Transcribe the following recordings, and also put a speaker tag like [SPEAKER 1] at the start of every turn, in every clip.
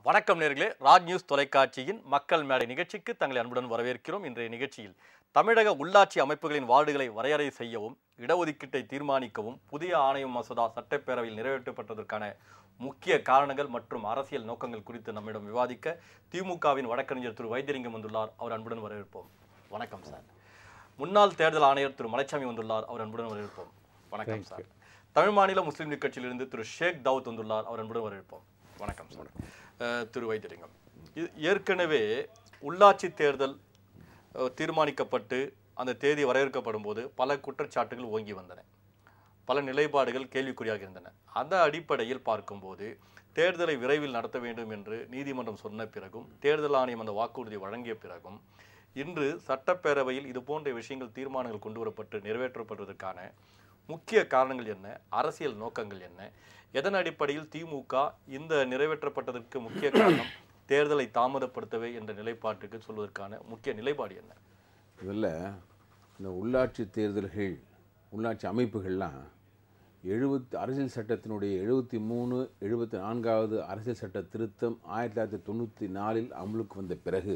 [SPEAKER 1] வணக்கம் நேர்களே ராஜ் நியூஸ் தொலைக்காட்சியின் மக்கள் மேடை நிகழ்ச்சிக்கு தங்களை அன்புடன் வரவேற்கிறோம் இன்றைய நிகழ்ச்சியில் தமிழக உள்ளாட்சி அமைப்புகளின் வார்டுகளை வரையறை செய்யவும் இடஒதுக்கீட்டை தீர்மானிக்கவும் புதிய ஆணையம் மசோதா சட்டப்பேரவையில் நிறைவேற்றப்பட்டதற்கான முக்கிய காரணங்கள் மற்றும் அரசியல் நோக்கங்கள் குறித்து நம்மிடம் விவாதிக்க திமுகவின் வழக்கறிஞர் திரு வைத்தியலிங்கம் வந்துள்ளார் அவர் அன்புடன் வரவேற்போம் வணக்கம் சார் முன்னாள் தேர்தல் ஆணையர் திரு மலைச்சாமி வந்துள்ளார் அவர் அன்புடன் வரவேற்போம் வணக்கம் சார் தமிழ் மாநில முஸ்லீம் லீக் கட்சியிலிருந்து திரு ஷேக் தாவூத் வந்துள்ளார் அவர் அன்புடன் வரவேற்போம் வணக்கம் சார் அஹ், திரு வைத்தியலிங்கம் இது ஏற்கனவே உள்ளாட்சி தேர்தல் அஹ், தீர்மானிக்கப்பட்டு அந்த தேதி வரையறுக்கப்படும் போது பல குற்றச்சாட்டுகள் ஓங்கி வந்தன பல நிலைப்பாடுகள் கேள்விக்குறியாக இருந்தன அந்த அடிப்படையில் பார்க்கும்போது தேர்தலை விரைவில் நடத்த வேண்டும் என்று நீதிமன்றம் சொன்ன பிறகும் தேர்தல் ஆணையம் அந்த வாக்குறுதி வழங்கிய பிறகும் இன்று சட்டப்பேரவையில் இது போன்ற விஷயங்கள் தீர்மானங்கள் கொண்டு வரப்பட்டு நிறைவேற்றப்படுவதற்கான முக்கிய காரணங்கள் என்ன அரசியல் நோக்கங்கள் என்ன எதன் அடிப்படையில் திமுக இந்த நிறைவேற்றப்பட்டதற்கு முக்கிய காரணம் தேர்தலை தாமதப்படுத்தவே என்ற நிலைப்பாட்டுக்கு சொல்வதற்கான முக்கிய நிலைப்பாடு என்ன
[SPEAKER 2] இதில் இந்த உள்ளாட்சி தேர்தல்கள் உள்ளாட்சி அமைப்புகள்லாம் எழுபத்தி அரசியல் சட்டத்தினுடைய எழுபத்தி மூணு எழுபத்தி நான்காவது அரசியல் சட்ட திருத்தம் ஆயிரத்தி தொள்ளாயிரத்தி தொண்ணூற்றி நாலில் அமலுக்கு வந்த பிறகு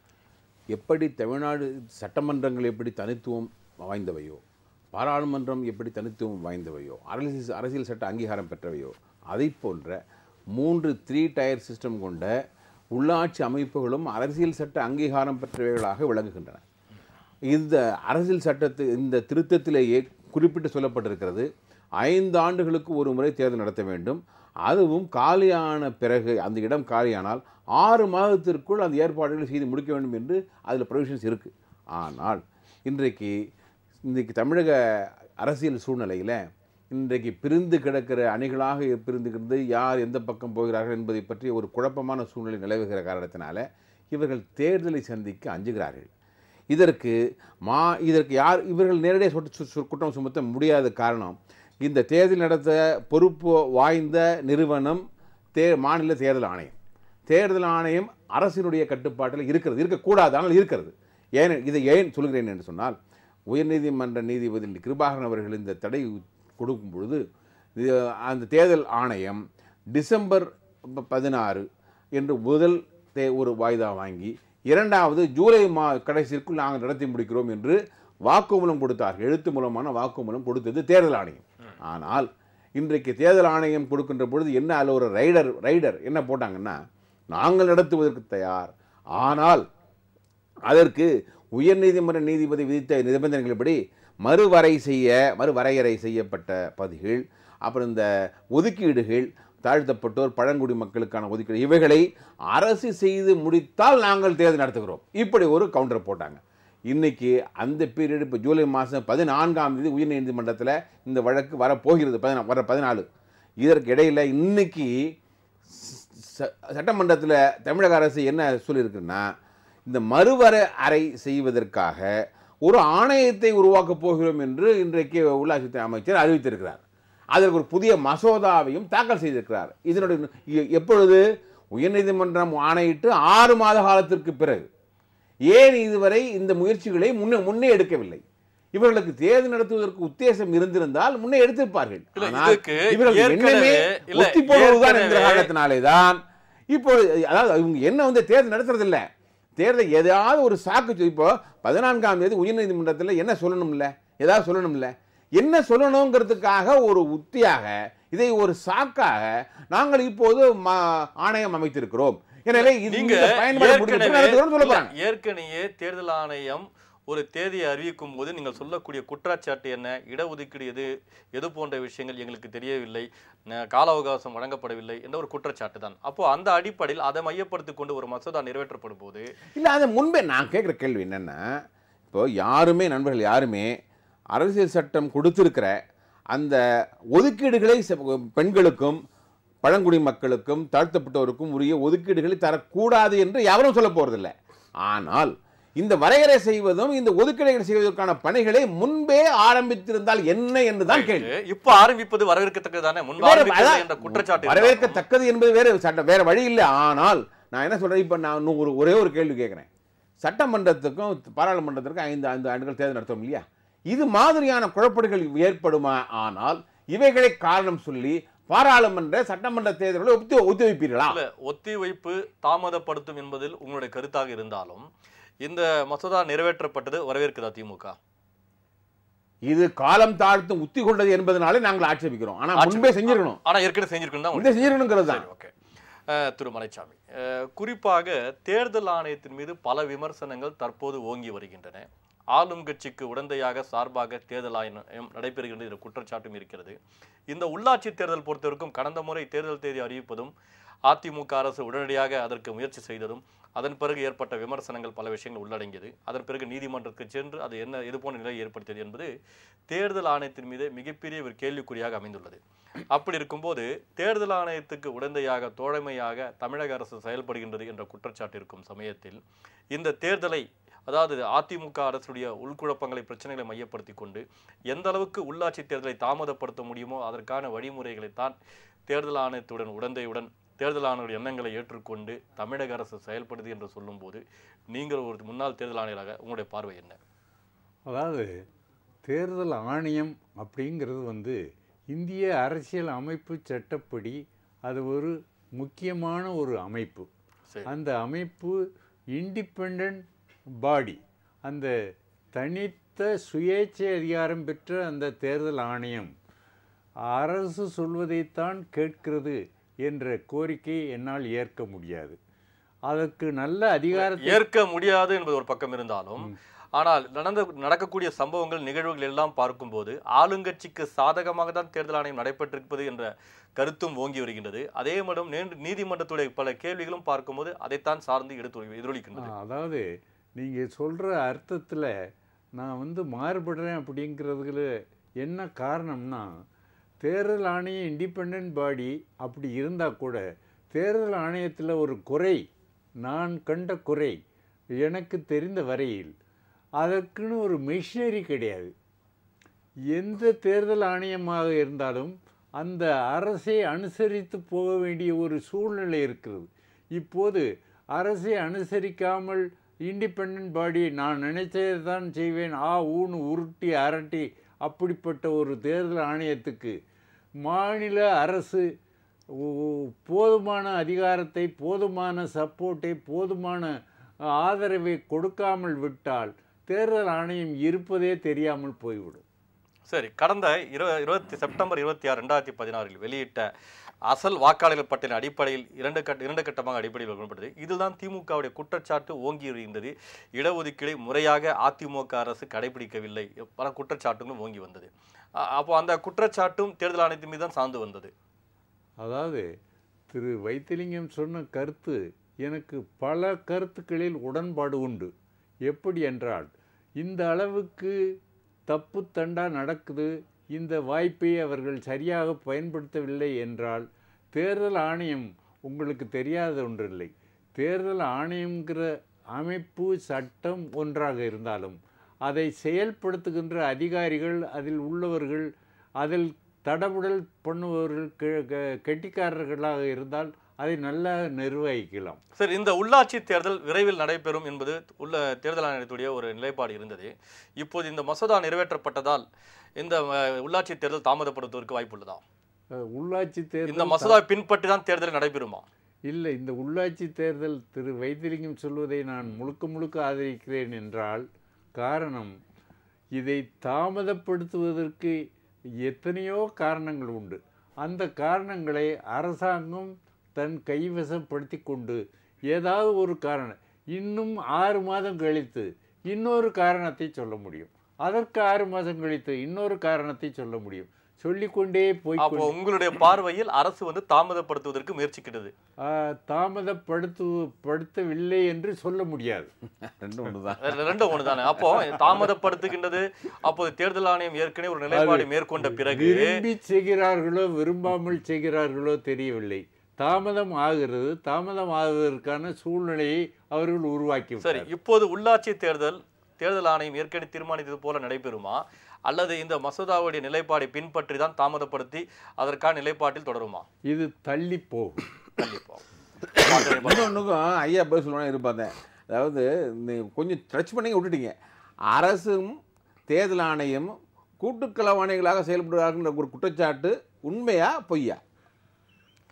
[SPEAKER 2] எப்படி தமிழ்நாடு சட்டமன்றங்கள் எப்படி தனித்துவம் வாய்ந்தவையோ பாராளுமன்றம் எப்படி தனித்துவம் வாய்ந்தவையோ அரசியல் அரசியல் சட்ட அங்கீகாரம் பெற்றவையோ அதை போன்ற மூன்று த்ரீ டயர் சிஸ்டம் கொண்ட உள்ளாட்சி அமைப்புகளும் அரசியல் சட்ட அங்கீகாரம் பெற்றவைகளாக விளங்குகின்றன இந்த அரசியல் சட்டத்து இந்த திருத்தத்திலேயே குறிப்பிட்டு சொல்லப்பட்டிருக்கிறது ஐந்து ஆண்டுகளுக்கு ஒரு முறை தேர்தல் நடத்த வேண்டும் அதுவும் காலியான பிறகு அந்த இடம் காலியானால் ஆறு மாதத்திற்குள் அந்த ஏற்பாடுகளை செய்து முடிக்க வேண்டும் என்று அதில் ப்ரொவிஷன்ஸ் இருக்குது ஆனால் இன்றைக்கு இன்றைக்கு தமிழக அரசியல் சூழ்நிலையில் இன்றைக்கு பிரிந்து கிடக்கிற அணிகளாக பிரிந்து கிடந்து யார் எந்த பக்கம் போகிறார்கள் என்பதை பற்றி ஒரு குழப்பமான சூழ்நிலை நிலவுகிற காரணத்தினால இவர்கள் தேர்தலை சந்திக்க அஞ்சுகிறார்கள் இதற்கு மா இதற்கு யார் இவர்கள் நேரடியாக சொட்டு சு- சு- குற்றம் சுமத்த முடியாத காரணம் இந்த தேர்தல் நடத்த பொறுப்பு வாய்ந்த நிறுவனம் தே மாநில தேர்தல் ஆணையம் தேர்தல் ஆணையம் அரசினுடைய கட்டுப்பாட்டில் இருக்கிறது இருக்கக்கூடாது ஆனால் இருக்கிறது ஏன் இதை ஏன் சொல்கிறேன் என்று சொன்னால் உயர்நீதிமன்ற நீதிபதி கிருபாகரன் அவர்கள் இந்த தடை கொடுக்கும் பொழுது இது அந்த தேர்தல் ஆணையம் டிசம்பர் ப- பதினாறு என்று முதல் தே ஒரு வாய்தா வாங்கி இரண்டாவது ஜூலை மா கடைசிற்குள் நாங்கள் நடத்தி முடிக்கிறோம் என்று வாக்குமூலம் கொடுத்தார்கள் எழுத்து மூலமான வாக்குமூலம் கொடுத்தது தேர்தல் ஆணையம் ஆனால் இன்றைக்கு தேர்தல் ஆணையம் கொடுக்கின்ற பொழுது என்ன அதில் ஒரு ரைடர் ரைடர் என்ன போட்டாங்கன்னா நாங்கள் நடத்துவதற்கு தயார் ஆனால் அதற்கு உயர்நீதிமன்ற நீதிபதி விதித்த நிபந்தனைகளின்படி மறுவரை செய்ய மறுவரையறை செய்யப்பட்ட பகுதிகள் அப்புறம் இந்த ஒதுக்கீடுகள் தாழ்த்தப்பட்டோர் பழங்குடி மக்களுக்கான ஒதுக்கீடு இவைகளை அரசு செய்து முடித்தால் நாங்கள் தேர்தல் நடத்துகிறோம் இப்படி ஒரு கவுண்டர் போட்டாங்க இன்னைக்கு அந்த பீரியட் இப்போ ஜூலை மாதம் பதினான்காம் தேதி உயர்நீதிமன்றத்தில் இந்த வழக்கு வரப்போகிறது பதினா வர பதினாலு இதற்கு இடையில் இன்னைக்கு ச- சட்டமன்றத்தில் தமிழக அரசு என்ன சொல்லியிருக்குன்னா இந்த மறுவர அறை செய்வதற்காக ஒரு ஆணையத்தை உருவாக்கப் போகிறோம் என்று இன்றைக்கு உள்ளாட்சித்துறை அமைச்சர் அறிவித்திருக்கிறார் அதற்கு ஒரு புதிய மசோதாவையும் தாக்கல் செய்திருக்கிறார் இதனுடைய எ- எப்பொழுது உயர்நீதிமன்றம் ஆணையிட்டு ஆறு மாத காலத்திற்கு பிறகு ஏன் இதுவரை இந்த முயற்சிகளை முன்னே முன்னே எடுக்கவில்லை இவர்களுக்கு தேர்தல் நடத்துவதற்கு உத்தேசம் இருந்திருந்தால் முன்னே எடுத்திருப்பார்கள்
[SPEAKER 1] இல்ல,
[SPEAKER 2] ஆனால்
[SPEAKER 1] இதுக்கு
[SPEAKER 2] இவர்கள்
[SPEAKER 1] ஏற்கனவே-
[SPEAKER 2] என்னமே
[SPEAKER 1] இல்ல,
[SPEAKER 2] ஒத்தி போடுவதுதான் என்ற
[SPEAKER 1] ஏற்கனவே-
[SPEAKER 2] காரணத்தினாலே தான் இப்பொழுது அதாவது இவங்க என்ன வந்து தேர்தல் நடத்துறது இல்ல தேர்தல் எதாவது ஒரு சாக்கு சொ- இப்போ பதினான்காம் தேதி உயர்நீதிமன்றத்தில் என்ன சொல்லணும்ல ஏதாவது சொல்லணும்ல என்ன சொல்லணுங்கிறதுக்காக ஒரு உத்தியாக இதை ஒரு சாக்காக நாங்கள் இப்போது ம- ஆணையம் அமைத்திருக்கிறோம் எனவே இது
[SPEAKER 1] நீங்க
[SPEAKER 2] இந்த பயன்பாடு முடிஞ்ச பிறகு நடத்துகிறோம்னு சொல்ல
[SPEAKER 1] இல்ல,
[SPEAKER 2] போறாங்க
[SPEAKER 1] ஏற்கனவே தேர்தல் ஆணையம் ஒரு தேதியை அறிவிக்கும் போது நீங்கள் சொல்லக்கூடிய குற்றச்சாட்டு என்ன இடஒதுக்கீடு எது எது போன்ற விஷயங்கள் எங்களுக்கு தெரியவில்லை ந- கால அவகாசம் வழங்கப்படவில்லை என்ற ஒரு குற்றச்சாட்டு தான் அப்போ அந்த அடிப்படையில் அதை மையப்படுத்திக் கொண்டு ஒரு மசோதா நிறைவேற்றப்படும் போது
[SPEAKER 2] இல்லை அது முன்பே நான் கேட்குற கேள்வி என்னென்னா இப்போ யாருமே நண்பர்கள் யாருமே அரசியல் சட்டம் கொடுத்திருக்கிற அந்த ஒதுக்கீடுகளை செ- பெண்களுக்கும் பழங்குடி மக்களுக்கும் தாழ்த்தப்பட்டோருக்கும் உரிய ஒதுக்கீடுகளை தரக்கூடாது என்று யாரும் சொல்ல போறதில்ல ஆனால் இந்த வரையறை செய்வதும் இந்த ஒதுக்கீடுகள் செய்வதற்கான பணிகளை முன்பே ஆரம்பித்திருந்தால் என்ன என்றுதான் கேள்வி
[SPEAKER 1] இப்போ ஆரம்பிப்பது வரவேற்கத்தக்கதானே முன்பு
[SPEAKER 2] வேற-
[SPEAKER 1] ஆரம்பிக்கிறது
[SPEAKER 2] அதான்
[SPEAKER 1] என்ற குற்றச்சாட்டு இருந்தாலும்
[SPEAKER 2] வரவேற்கத்தக்கது என்பது வேற சட்டம் வேற வழி இல்லை ஆனால் நான் என்ன சொல்றேன் இப்போ நான் இன்னும் ஒரு ஒரே ஒரு கேள்வி கேட்குறேன் சட்டமன்றத்துக்கும் பாராளுமன்றத்திற்கும் ஐந்து ஐந்து ஆண்டுகள் தேர்தல் நடத்தும் இல்லையா இது மாதிரியான குழப்படிகள் ஏற்படுமா ஆனால் இவைகளை காரணம் சொல்லி பாராளுமன்ற சட்டமன்ற தேர்தல்களை ஒத்தி ஒத்தி வைப்பீர்களா
[SPEAKER 1] இல்ல ஒத்திவைப்பு தாமதப்படுத்தும் என்பதில் உங்களுடைய கருத்தாக இருந்தாலும் இந்த மசோதா நிறைவேற்றப்பட்டது வரவேற்குதா திமுக
[SPEAKER 2] இது காலம் தாழ்த்தும் உத்தி கொண்டது என்பதனாலே நாங்கள் ஆட்சேபிக்கிறோம் ஆனா முன்பே செஞ்சிருக்கணும்
[SPEAKER 1] ஆனா ஏற்கனவே செஞ்சிருக்கணும் தான்
[SPEAKER 2] முன்பே செஞ்சிருக்கணுங்கிறது தான்
[SPEAKER 1] சரி ஓகே அஹ், திரு மலைச்சாமி அஹ், குறிப்பாக தேர்தல் ஆணையத்தின் மீது பல விமர்சனங்கள் தற்போது ஓங்கி வருகின்றன ஆளும் கட்சிக்கு உடந்தையாக சார்பாக தேர்தல் ஆணையம் நடைபெறுகின்றது என்ற குற்றச்சாட்டும் இருக்கிறது இந்த உள்ளாட்சி தேர்தல் பொறுத்தவரைக்கும் கடந்த முறை தேர்தல் தேதி அறிவிப்பதும் அதிமுக அரசு உடனடியாக அதற்கு முயற்சி செய்ததும் அதன் பிறகு ஏற்பட்ட விமர்சனங்கள் பல விஷயங்கள் உள்ளடங்கியது அதன் பிறகு நீதிமன்றத்துக்கு சென்று அது என்ன இது போன்ற நிலை ஏற்படுத்தியது என்பது தேர்தல் ஆணையத்தின் மீது மிகப்பெரிய ஒரு கேள்விக்குறியாக அமைந்துள்ளது அப்படி இருக்கும்போது தேர்தல் ஆணையத்துக்கு உடந்தையாக தோழமையாக தமிழக அரசு செயல்படுகின்றது என்ற குற்றச்சாட்டு இருக்கும் சமயத்தில் இந்த தேர்தலை அதாவது அதிமுக அரசுடைய உள்குழப்பங்களை பிரச்சனைகளை மையப்படுத்தி கொண்டு எந்த அளவுக்கு உள்ளாட்சி தேர்தலை தாமதப்படுத்த முடியுமோ அதற்கான வழிமுறைகளைத்தான் தேர்தல் ஆணையத்துடன் உடந்தையுடன் தேர்தல் ஆணையருடைய எண்ணங்களை ஏற்றுக்கொண்டு தமிழக அரசு செயல்படுது என்று சொல்லும்போது நீங்கள் ஒரு முன்னாள் தேர்தல் ஆணையராக உங்களுடைய பார்வை என்ன
[SPEAKER 3] அதாவது தேர்தல் ஆணையம் அப்படிங்கிறது வந்து இந்திய அரசியல் அமைப்பு சட்டப்படி அது ஒரு முக்கியமான ஒரு அமைப்பு
[SPEAKER 1] சரி
[SPEAKER 3] அந்த அமைப்பு இண்டிபெண்ட் பாடி அந்த தனித்த சுயேட்சை அதிகாரம் பெற்ற அந்த தேர்தல் ஆணையம் அரசு சொல்வதைத்தான் கேட்கிறது என்ற கோரிக்கையை என்னால் ஏற்க முடியாது அதற்கு நல்ல அதிகாரத்தை
[SPEAKER 1] ஏற்க முடியாது என்பது ஒரு பக்கம் இருந்தாலும் ஆனால் நடந்த நடக்கக்கூடிய சம்பவங்கள் நிகழ்வுகள் எல்லாம் பார்க்கும்போது ஆளுங்கட்சிக்கு சாதகமாக தான் தேர்தல் ஆணையம் நடைபெற்றிருப்பது என்ற கருத்தும் ஓங்கி வருகின்றது அதே மட்டும் நேற்று நீதிமன்றத்துடைய பல கேள்விகளும் பார்க்கும்போது அதைத்தான் சார்ந்து எடுத்து எதிரொலிக்கின்றது
[SPEAKER 3] ஆ, அதாவது நீங்கள் சொல்கிற அர்த்தத்தில் நான் வந்து மாறுபடுறேன் அப்படிங்கிறதுல என்ன காரணம்னா தேர்தல் ஆணையம் இண்டிபெண்ட் பாடி அப்படி இருந்தால் கூட தேர்தல் ஆணையத்தில் ஒரு குறை நான் கண்ட குறை எனக்கு தெரிந்த வரையில் அதற்குன்னு ஒரு மிஷினரி கிடையாது எந்த தேர்தல் ஆணையமாக இருந்தாலும் அந்த அரசை அனுசரித்து போக வேண்டிய ஒரு சூழ்நிலை இருக்கிறது இப்போது அரசை அனுசரிக்காமல் இண்டிபெண்ட் பாடி நான் நினைச்சதை தான் செய்வேன் ஆ ஊன்னு உருட்டி அரட்டி அப்படிப்பட்ட ஒரு தேர்தல் ஆணையத்துக்கு மாநில அரசு ஓ- போதுமான அதிகாரத்தை போதுமான சப்போர்ட்டை போதுமான ஆதரவை கொடுக்காமல் விட்டால் தேர்தல் ஆணையம் இருப்பதே தெரியாமல் போய்விடும்
[SPEAKER 1] சரி கடந்த இரு இருபத்தி செப்டம்பர் இருபத்தி ஆறு ரெண்டாயிரத்தி பதினாறில் வெளியிட்ட அசல் வாக்காளர்கள் பட்டியலின் அடிப்படையில் இரண்டு கட்ட இரண்டு கட்டமாக அடிப்படையில் வழங்கப்பட்டது இதுதான் திமுகவுடைய குற்றச்சாட்டு ஓங்கி இருந்தது இடஒதுக்கீடை முறையாக அதிமுக அரசு கடைபிடிக்கவில்லை பல குற்றச்சாட்டுகளும் ஓங்கி வந்தது அ- அப்போ அந்த குற்றச்சாட்டும் தேர்தல் ஆணையத்தின் மீது தான் சார்ந்து வந்தது
[SPEAKER 3] அதாவது திரு வைத்திலிங்கம் சொன்ன கருத்து எனக்கு பல கருத்துக்களில் உடன்பாடு உண்டு எப்படி என்றால் இந்த அளவுக்கு தப்பு தண்டா நடக்குது இந்த வாய்ப்பை அவர்கள் சரியாக பயன்படுத்தவில்லை என்றால் தேர்தல் ஆணையம் உங்களுக்கு தெரியாத ஒன்றில்லை தேர்தல் ஆணையம்ங்கிற அமைப்பு சட்டம் ஒன்றாக இருந்தாலும் அதை செயல்படுத்துகின்ற அதிகாரிகள் அதில் உள்ளவர்கள் அதில் தடபுடல் பண்ணுபவர்கள் கெ- கெ- கெட்டிக்காரர்களாக இருந்தால் அதை நல்லா நிர்வகிக்கலாம்
[SPEAKER 1] சரி இந்த உள்ளாட்சி தேர்தல் விரைவில் நடைபெறும் என்பது உள்ள தேர்தல் ஆணையத்துடைய ஒரு நிலைப்பாடு இருந்தது இப்போது இந்த மசோதா நிறைவேற்றப்பட்டதால் இந்த அஹ், உள்ளாட்சி தேர்தல் தாமதப்படுத்துவதற்கு வாய்ப்பு உள்ளதா
[SPEAKER 3] அஹ், உள்ளாட்சி
[SPEAKER 1] இந்த
[SPEAKER 3] தேர்தல்
[SPEAKER 1] மசோதா பின்பற்றி தான் தேர்தல் நடைபெறுமா
[SPEAKER 3] இல்லை இந்த உள்ளாட்சி தேர்தல் திரு வைத்திலிங்கம் சொல்வதை நான் முழுக்க முழுக்க ஆதரிக்கிறேன் என்றால் காரணம் இதை தாமதப்படுத்துவதற்கு எத்தனையோ காரணங்கள் உண்டு அந்த காரணங்களை அரசாங்கம் தன் கைவசப்படுத்தி கொண்டு ஏதாவது ஒரு காரணம் இன்னும் ஆறு மாதம் கழித்து இன்னொரு காரணத்தை சொல்ல முடியும் அதற்கு ஆறு மாதம் கழித்து இன்னொரு காரணத்தை சொல்ல முடியும் சொல்லிக்கொண்டே போய்
[SPEAKER 1] அப்போ உங்களுடைய பார்வையில் அரசு வந்து தாமதப்படுத்துவதற்கு முயற்சிக்கிறது
[SPEAKER 3] ஆஹ், தாமதப்படுத்து படுத்தவில்லை என்று சொல்ல முடியாது
[SPEAKER 2] ரெண்டும் ஒன்று தான்
[SPEAKER 1] ரெ- ரெண்டும் ஒண்ணுதானே அப்போ தாமதப்படுத்துகின்றது அப்போது தேர்தல் ஆணையம் ஏற்கனவே ஒரு நிலைப்பாடு மேற்கொண்ட பிறகு
[SPEAKER 3] விரும்பி செய்கிறார்களோ விரும்பாமல் செய்கிறார்களோ தெரியவில்லை தாமதம் ஆகிறது தாமதம் ஆகுவதற்கான சூழ்நிலையை அவர்கள் உருவாக்கி
[SPEAKER 1] சரி
[SPEAKER 3] விட்டார்கள்.
[SPEAKER 1] இப்போது உள்ளாட்சி தேர்தல் தேர்தல் ஆணையம் ஏற்கனவே தீர்மானித்தது போல நடைபெறுமா அல்லது இந்த மசோதாவுடைய நிலைப்பாடை பின்பற்றி தான் தாமதப்படுத்தி அதற்கான நிலைப்பாட்டில் தொடருமா
[SPEAKER 3] இது தள்ளி போகும்
[SPEAKER 1] கண்டிப்பா
[SPEAKER 2] இன்னொன்றுக்கும் ஐயா பதில் சொல்லணும் எதிர்பார்த்தேன் அதாவது இந்த கொஞ்சம் டச் பண்ணி விட்டுட்டீங்க அரசும் தேர்தல் ஆணையம் கூட்டுக்களவாணிகளாக செயல்படுகிறார்கள் ஒரு குற்றச்சாட்டு உண்மையா பொய்யா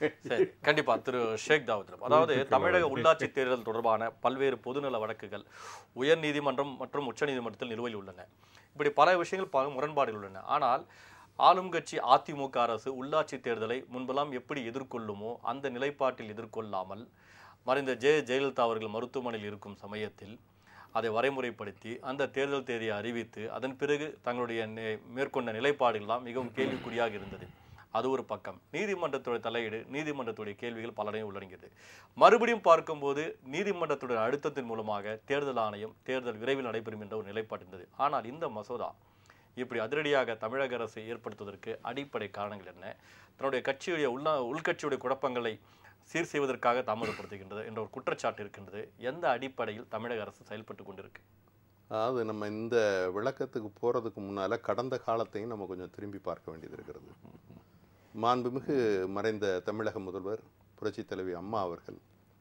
[SPEAKER 1] சரி கண்டிப்பா திரு ஷேக் தாவூத் அதாவது தமிழக உள்ளாட்சி தேர்தல் தொடர்பான பல்வேறு பொதுநல வழக்குகள் உயர் நீதிமன்றம் மற்றும் உச்சநீதிமன்றத்தில் நிலுவையில் உள்ளன இப்படி பல விஷயங்கள் பல முரண்பாடுகள் உள்ளன ஆனால் ஆளும் கட்சி அதிமுக அரசு உள்ளாட்சி தேர்தலை முன்பெல்லாம் எப்படி எதிர்கொள்ளுமோ அந்த நிலைப்பாட்டில் எதிர்கொள்ளாமல் மறைந்த ஜெ ஜெயலலிதா அவர்கள் மருத்துவமனையில் இருக்கும் சமயத்தில் அதை வரைமுறைப்படுத்தி அந்த தேர்தல் தேதியை அறிவித்து அதன் பிறகு தங்களுடைய நே- மேற்கொண்ட நிலைப்பாடுகள்லாம் மிகவும் கேள்விக்குறியாக இருந்தது அது ஒரு பக்கம் நீதிமன்றத்துடைய தலையீடு நீதிமன்றத்துடைய கேள்விகள் பலரையும் உள்ளடங்கியது மறுபடியும் பார்க்கும்போது நீதிமன்றத்துடைய அழுத்தத்தின் மூலமாக தேர்தல் ஆணையம் தேர்தல் விரைவில் நடைபெறும் என்ற ஒரு நிலைப்பாடு இருந்தது ஆனால் இந்த மசோதா இப்படி அதிரடியாக தமிழக அரசை ஏற்படுத்துவதற்கு அடிப்படை காரணங்கள் என்ன தன்னுடைய கட்சியுடைய உள்ள உள்கட்சியுடைய குழப்பங்களை சீர் செய்வதற்காக தாமதப்படுத்துகின்றது என்ற ஒரு குற்றச்சாட்டு இருக்கின்றது எந்த அடிப்படையில் தமிழக அரசு செயல்பட்டு கொண்டிருக்கு
[SPEAKER 4] அதாவது நம்ம இந்த விளக்கத்துக்கு போகிறதுக்கு முன்னால் கடந்த காலத்தையும் நம்ம கொஞ்சம் திரும்பி பார்க்க வேண்டியது இருக்கிறது மாண்புமிகு மறைந்த தமிழக முதல்வர் புரட்சித் தலைவி அம்மா அவர்கள்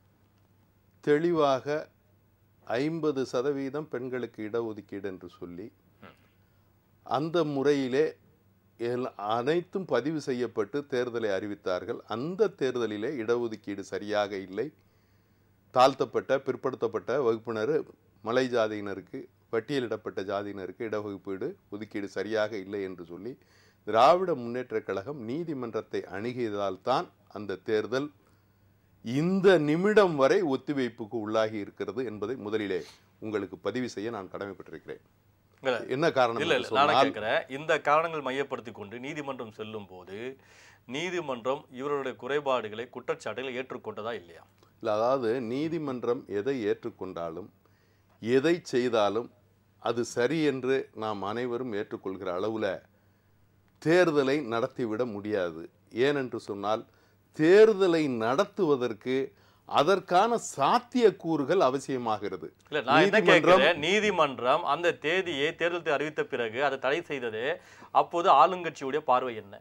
[SPEAKER 4] தெளிவாக ஐம்பது சதவீதம் பெண்களுக்கு இடஒதுக்கீடு என்று சொல்லி அந்த முறையிலே எல்- அனைத்தும் பதிவு செய்யப்பட்டு தேர்தலை அறிவித்தார்கள் அந்த தேர்தலிலே இடஒதுக்கீடு சரியாக இல்லை தாழ்த்தப்பட்ட பிற்படுத்தப்பட்ட வகுப்பினர் மலை ஜாதியினருக்கு பட்டியலிடப்பட்ட ஜாதியினருக்கு இடவகுப்பீடு ஒதுக்கீடு சரியாக இல்லை என்று சொல்லி திராவிட முன்னேற்றக் கழகம் நீதிமன்றத்தை அணுகியதால் தான் அந்த தேர்தல் இந்த நிமிடம் வரை ஒத்திவைப்புக்கு உள்ளாகி இருக்கிறது என்பதை முதலிலே உங்களுக்கு பதிவு செய்ய நான் கடமைப்பட்டிருக்கிறேன்
[SPEAKER 1] இல்ல,
[SPEAKER 4] என்ன காரணம்
[SPEAKER 1] இல்ல
[SPEAKER 4] என்று
[SPEAKER 1] இல்ல நானும்
[SPEAKER 4] சொன்னால்
[SPEAKER 1] கேட்கிறேன் இந்த காரணங்கள் மையப்படுத்தி கொண்டு நீதிமன்றம் செல்லும் போது நீதிமன்றம் இவருடைய குறைபாடுகளை குற்றச்சாட்டுகளை ஏற்றுக்கொண்டதா இல்லையா
[SPEAKER 4] இல்லை அதாவது நீதிமன்றம் எதை ஏற்றுக்கொண்டாலும் எதை செய்தாலும் அது சரி என்று நாம் அனைவரும் ஏற்றுக்கொள்கிற அளவில் தேர்தலை நடத்திவிட முடியாது ஏனென்று சொன்னால் தேர்தலை நடத்துவதற்கு அதற்கான சாத்தியக்கூறுகள் அவசியமாகிறது
[SPEAKER 1] இல்ல நான் என்ன
[SPEAKER 4] நீதிமன்றம்
[SPEAKER 1] கேட்கிறேன் நீதிமன்றம் அந்த தேதியை தேர்தல் தேதி அறிவித்த பிறகு அதை தடை செய்தது அப்போது ஆளுங்கட்சியுடைய பார்வை என்ன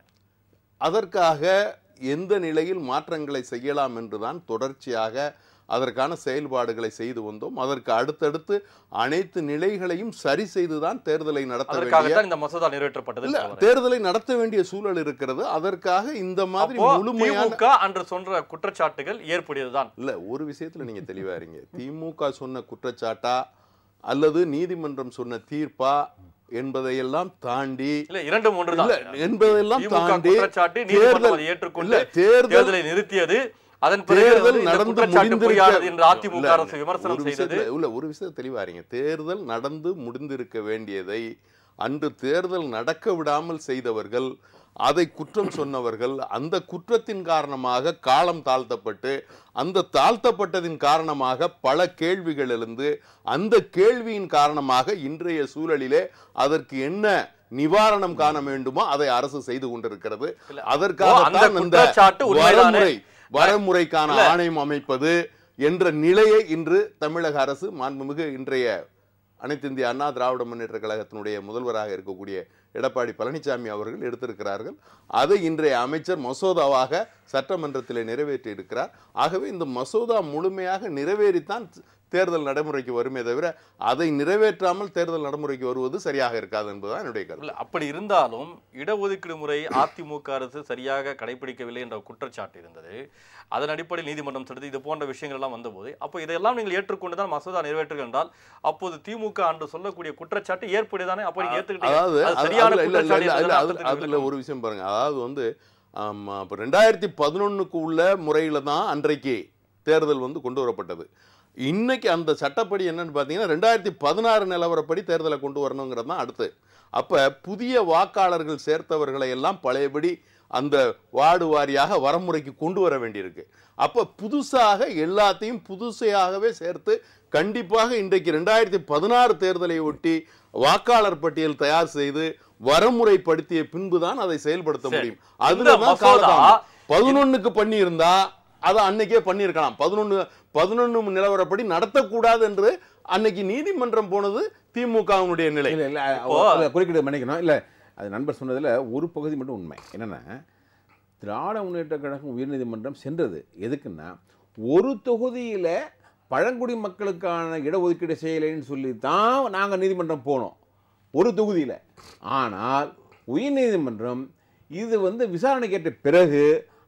[SPEAKER 4] அதற்காக எந்த நிலையில் மாற்றங்களை செய்யலாம் என்றுதான் தொடர்ச்சியாக அதற்கான செயல்பாடுகளை செய்து வந்தோம் அதற்கு அடுத்தடுத்து அனைத்து நிலைகளையும் சரி செய்துதான் தேர்தலை நடத்த வேண்டிய
[SPEAKER 1] அதற்காகத்தான் இந்த மசோதா நிறைவேற்றப்பட்டது
[SPEAKER 4] இல்ல
[SPEAKER 1] சொல்ல வரேன்.
[SPEAKER 4] தேர்தலை நடத்த வேண்டிய சூழல் இருக்கிறது அதற்காக இந்த மாதிரி
[SPEAKER 1] அப்போ
[SPEAKER 4] முழுமையான
[SPEAKER 1] திமுக அன்று சொன்ன குற்றச்சாட்டுகள் ஏற்புடையதுதான்
[SPEAKER 4] இல்ல ஒரு விஷயத்துல நீங்க தெளிவா இருங்க திமுக சொன்ன குற்றச்சாட்டா அல்லது நீதிமன்றம் சொன்ன தீர்ப்பா என்பதையெல்லாம் தாண்டி
[SPEAKER 1] இல்ல இரண்டு மூன்று
[SPEAKER 4] இல்ல
[SPEAKER 1] தான்
[SPEAKER 4] என்பதெல்லாம்
[SPEAKER 1] திமுக
[SPEAKER 4] தாண்டி
[SPEAKER 1] குற்றச்சாட்டு நீதிமன்றம்
[SPEAKER 4] தேர்தல்
[SPEAKER 1] அதை ஏற்றுக்கொண்டு
[SPEAKER 4] இல்ல தேர்தல்
[SPEAKER 1] தேர்தலை நிறுத்தியது அதன் பிறகு
[SPEAKER 4] தேர்தல்
[SPEAKER 1] வந்து இந்த
[SPEAKER 4] நடந்து
[SPEAKER 1] குற்றச்சாட்டு பொய்யானது என்று
[SPEAKER 4] முடிந்திருக்க
[SPEAKER 1] அதிமுக
[SPEAKER 4] இல்ல,
[SPEAKER 1] அரசு விமர்சனம்
[SPEAKER 4] ஒரு
[SPEAKER 1] செய்தது
[SPEAKER 4] விஷயத்துல இல்ல ஒரு விஷயம் தெளிவா இருங்க தேர்தல் நடந்து முடிந்திருக்க வேண்டியதை அன்று தேர்தல் நடக்க விடாமல் செய்தவர்கள் அதை குற்றம் சொன்னவர்கள் அந்த குற்றத்தின் காரணமாக காலம் தாழ்த்தப்பட்டு அந்த தாழ்த்தப்பட்டதின் காரணமாக பல கேள்விகள் எழுந்து அந்த கேள்வியின் காரணமாக இன்றைய சூழலிலே அதற்கு என்ன நிவாரணம் காண வேண்டுமோ அதை அரசு செய்து கொண்டிருக்கிறது
[SPEAKER 1] இல்ல.
[SPEAKER 4] அதற்காக
[SPEAKER 1] ஓ, அந்த
[SPEAKER 4] தான் இந்த
[SPEAKER 1] குற்றச்சாட்டு உண்மைதானே?
[SPEAKER 4] வரமுறை வரமுறைக்கான ஆணையம் அமைப்பது என்ற நிலையை இன்று தமிழக அரசு மாண்புமிகு இன்றைய அனைத்து இந்திய அண்ணா திராவிட முன்னேற்ற கழகத்தினுடைய முதல்வராக இருக்கக்கூடிய எடப்பாடி பழனிசாமி அவர்கள் எடுத்திருக்கிறார்கள் அதை இன்றைய அமைச்சர் மசோதாவாக சட்டமன்றத்தில் நிறைவேற்றி இருக்கிறார் ஆகவே இந்த மசோதா முழுமையாக நிறைவேறித்தான் தேர்தல் நடைமுறைக்கு வருமே தவிர அதை நிறைவேற்றாமல் தேர்தல் நடைமுறைக்கு வருவது சரியாக இருக்காது என்பதுதான் என்னுடைய கருத்து
[SPEAKER 1] இல்ல அப்படி இருந்தாலும் இடஒதுக்கீடு முறை அதிமுக அரசு சரியாக கடைபிடிக்கவில்லை என்ற குற்றச்சாட்டு இருந்தது அதன் அடிப்படையில் நீதிமன்றம் செலுத்தி இது போன்ற விஷயங்கள் எல்லாம் வந்தபோது அப்போ இதையெல்லாம் நீங்கள் ஏற்றுக்கொண்டு தான் மசோதா நிறைவேற்றுங்கள் என்றால் அப்போது திமுக அன்று சொல்லக்கூடிய குற்றச்சாட்டு ஏற்புடையதானே அப்போ நீங்க ஏத்துக்கிட்டீங்க
[SPEAKER 4] அதாவது
[SPEAKER 1] அது
[SPEAKER 4] அது-
[SPEAKER 1] சரியான
[SPEAKER 4] அதுல- இல்ல, இல்ல,
[SPEAKER 1] குற்றச்சாட்டு
[SPEAKER 4] இல்ல,
[SPEAKER 1] என்பதை
[SPEAKER 4] இல்ல,
[SPEAKER 1] அர்த்தத்தில்
[SPEAKER 4] அது- அதுல
[SPEAKER 1] விளக்கணும்.
[SPEAKER 4] ஒரு விஷயம் பாருங்க அதாவது வந்து ஆமா, இப்ப ரெண்டாயிரத்தி பதினொன்னுக்கு உள்ள முறையில தான் அன்றைக்கு தேர்தல் வந்து கொண்டு வரப்பட்டது இன்னைக்கு அந்த சட்டப்படி என்னன்னு பார்த்தீங்கன்னா ரெண்டாயிரத்தி பதினாறு நிலவரப்படி தேர்தலை கொண்டு வரணுங்கிறது தான் அடுத்து அப்ப புதிய வாக்காளர்கள் சேர்த்தவர்களை எல்லாம் பழையபடி அந்த வார்டு வாரியாக வரமுறைக்கு கொண்டு வர வேண்டியிருக்கு அப்ப புதுசாக எல்லாத்தையும் புதுசையாகவே சேர்த்து கண்டிப்பாக இன்றைக்கு ரெண்டாயிரத்தி பதினாறு தேர்தலை ஒட்டி வாக்காளர் பட்டியல் தயார் செய்து வரமுறைப்படுத்திய பின்புதான் அதை செயல்படுத்த
[SPEAKER 1] சரி.
[SPEAKER 4] முடியும்
[SPEAKER 1] இந்த
[SPEAKER 4] அதுல
[SPEAKER 1] மசோதா
[SPEAKER 4] பதினொன்னுக்கு பண்ணியிருந்தா அதை அன்னைக்கே பண்ணியிருக்கலாம் பதினொன்னு பதினொன்னு நிலவரப்படி நடத்தக்கூடாது என்று அன்னைக்கு நீதிமன்றம் போனது திமுகவினுடைய நிலை
[SPEAKER 2] இல்ல இல்ல
[SPEAKER 1] இப்போ-
[SPEAKER 2] இல்ல குறுக்கிட்டு மன்னிக்கணும் இல்ல அது நண்பர் சொன்னதுல ஒரு பகுதி மட்டும் உண்மை என்னன்னா திராவிட முன்னேற்ற கழகம் உயர்நீதிமன்றம் சென்றது எதுக்குன்னா ஒரு தொகுதியில பழங்குடி மக்களுக்கான இடஒதுக்கீடு செய்யலைன்னு சொல்லி தான் நாங்கள் நீதிமன்றம் போனோம் ஒரு தொகுதியில் ஆனால் உயர்நீதிமன்றம் இது வந்து விசாரணை கேட்ட பிறகு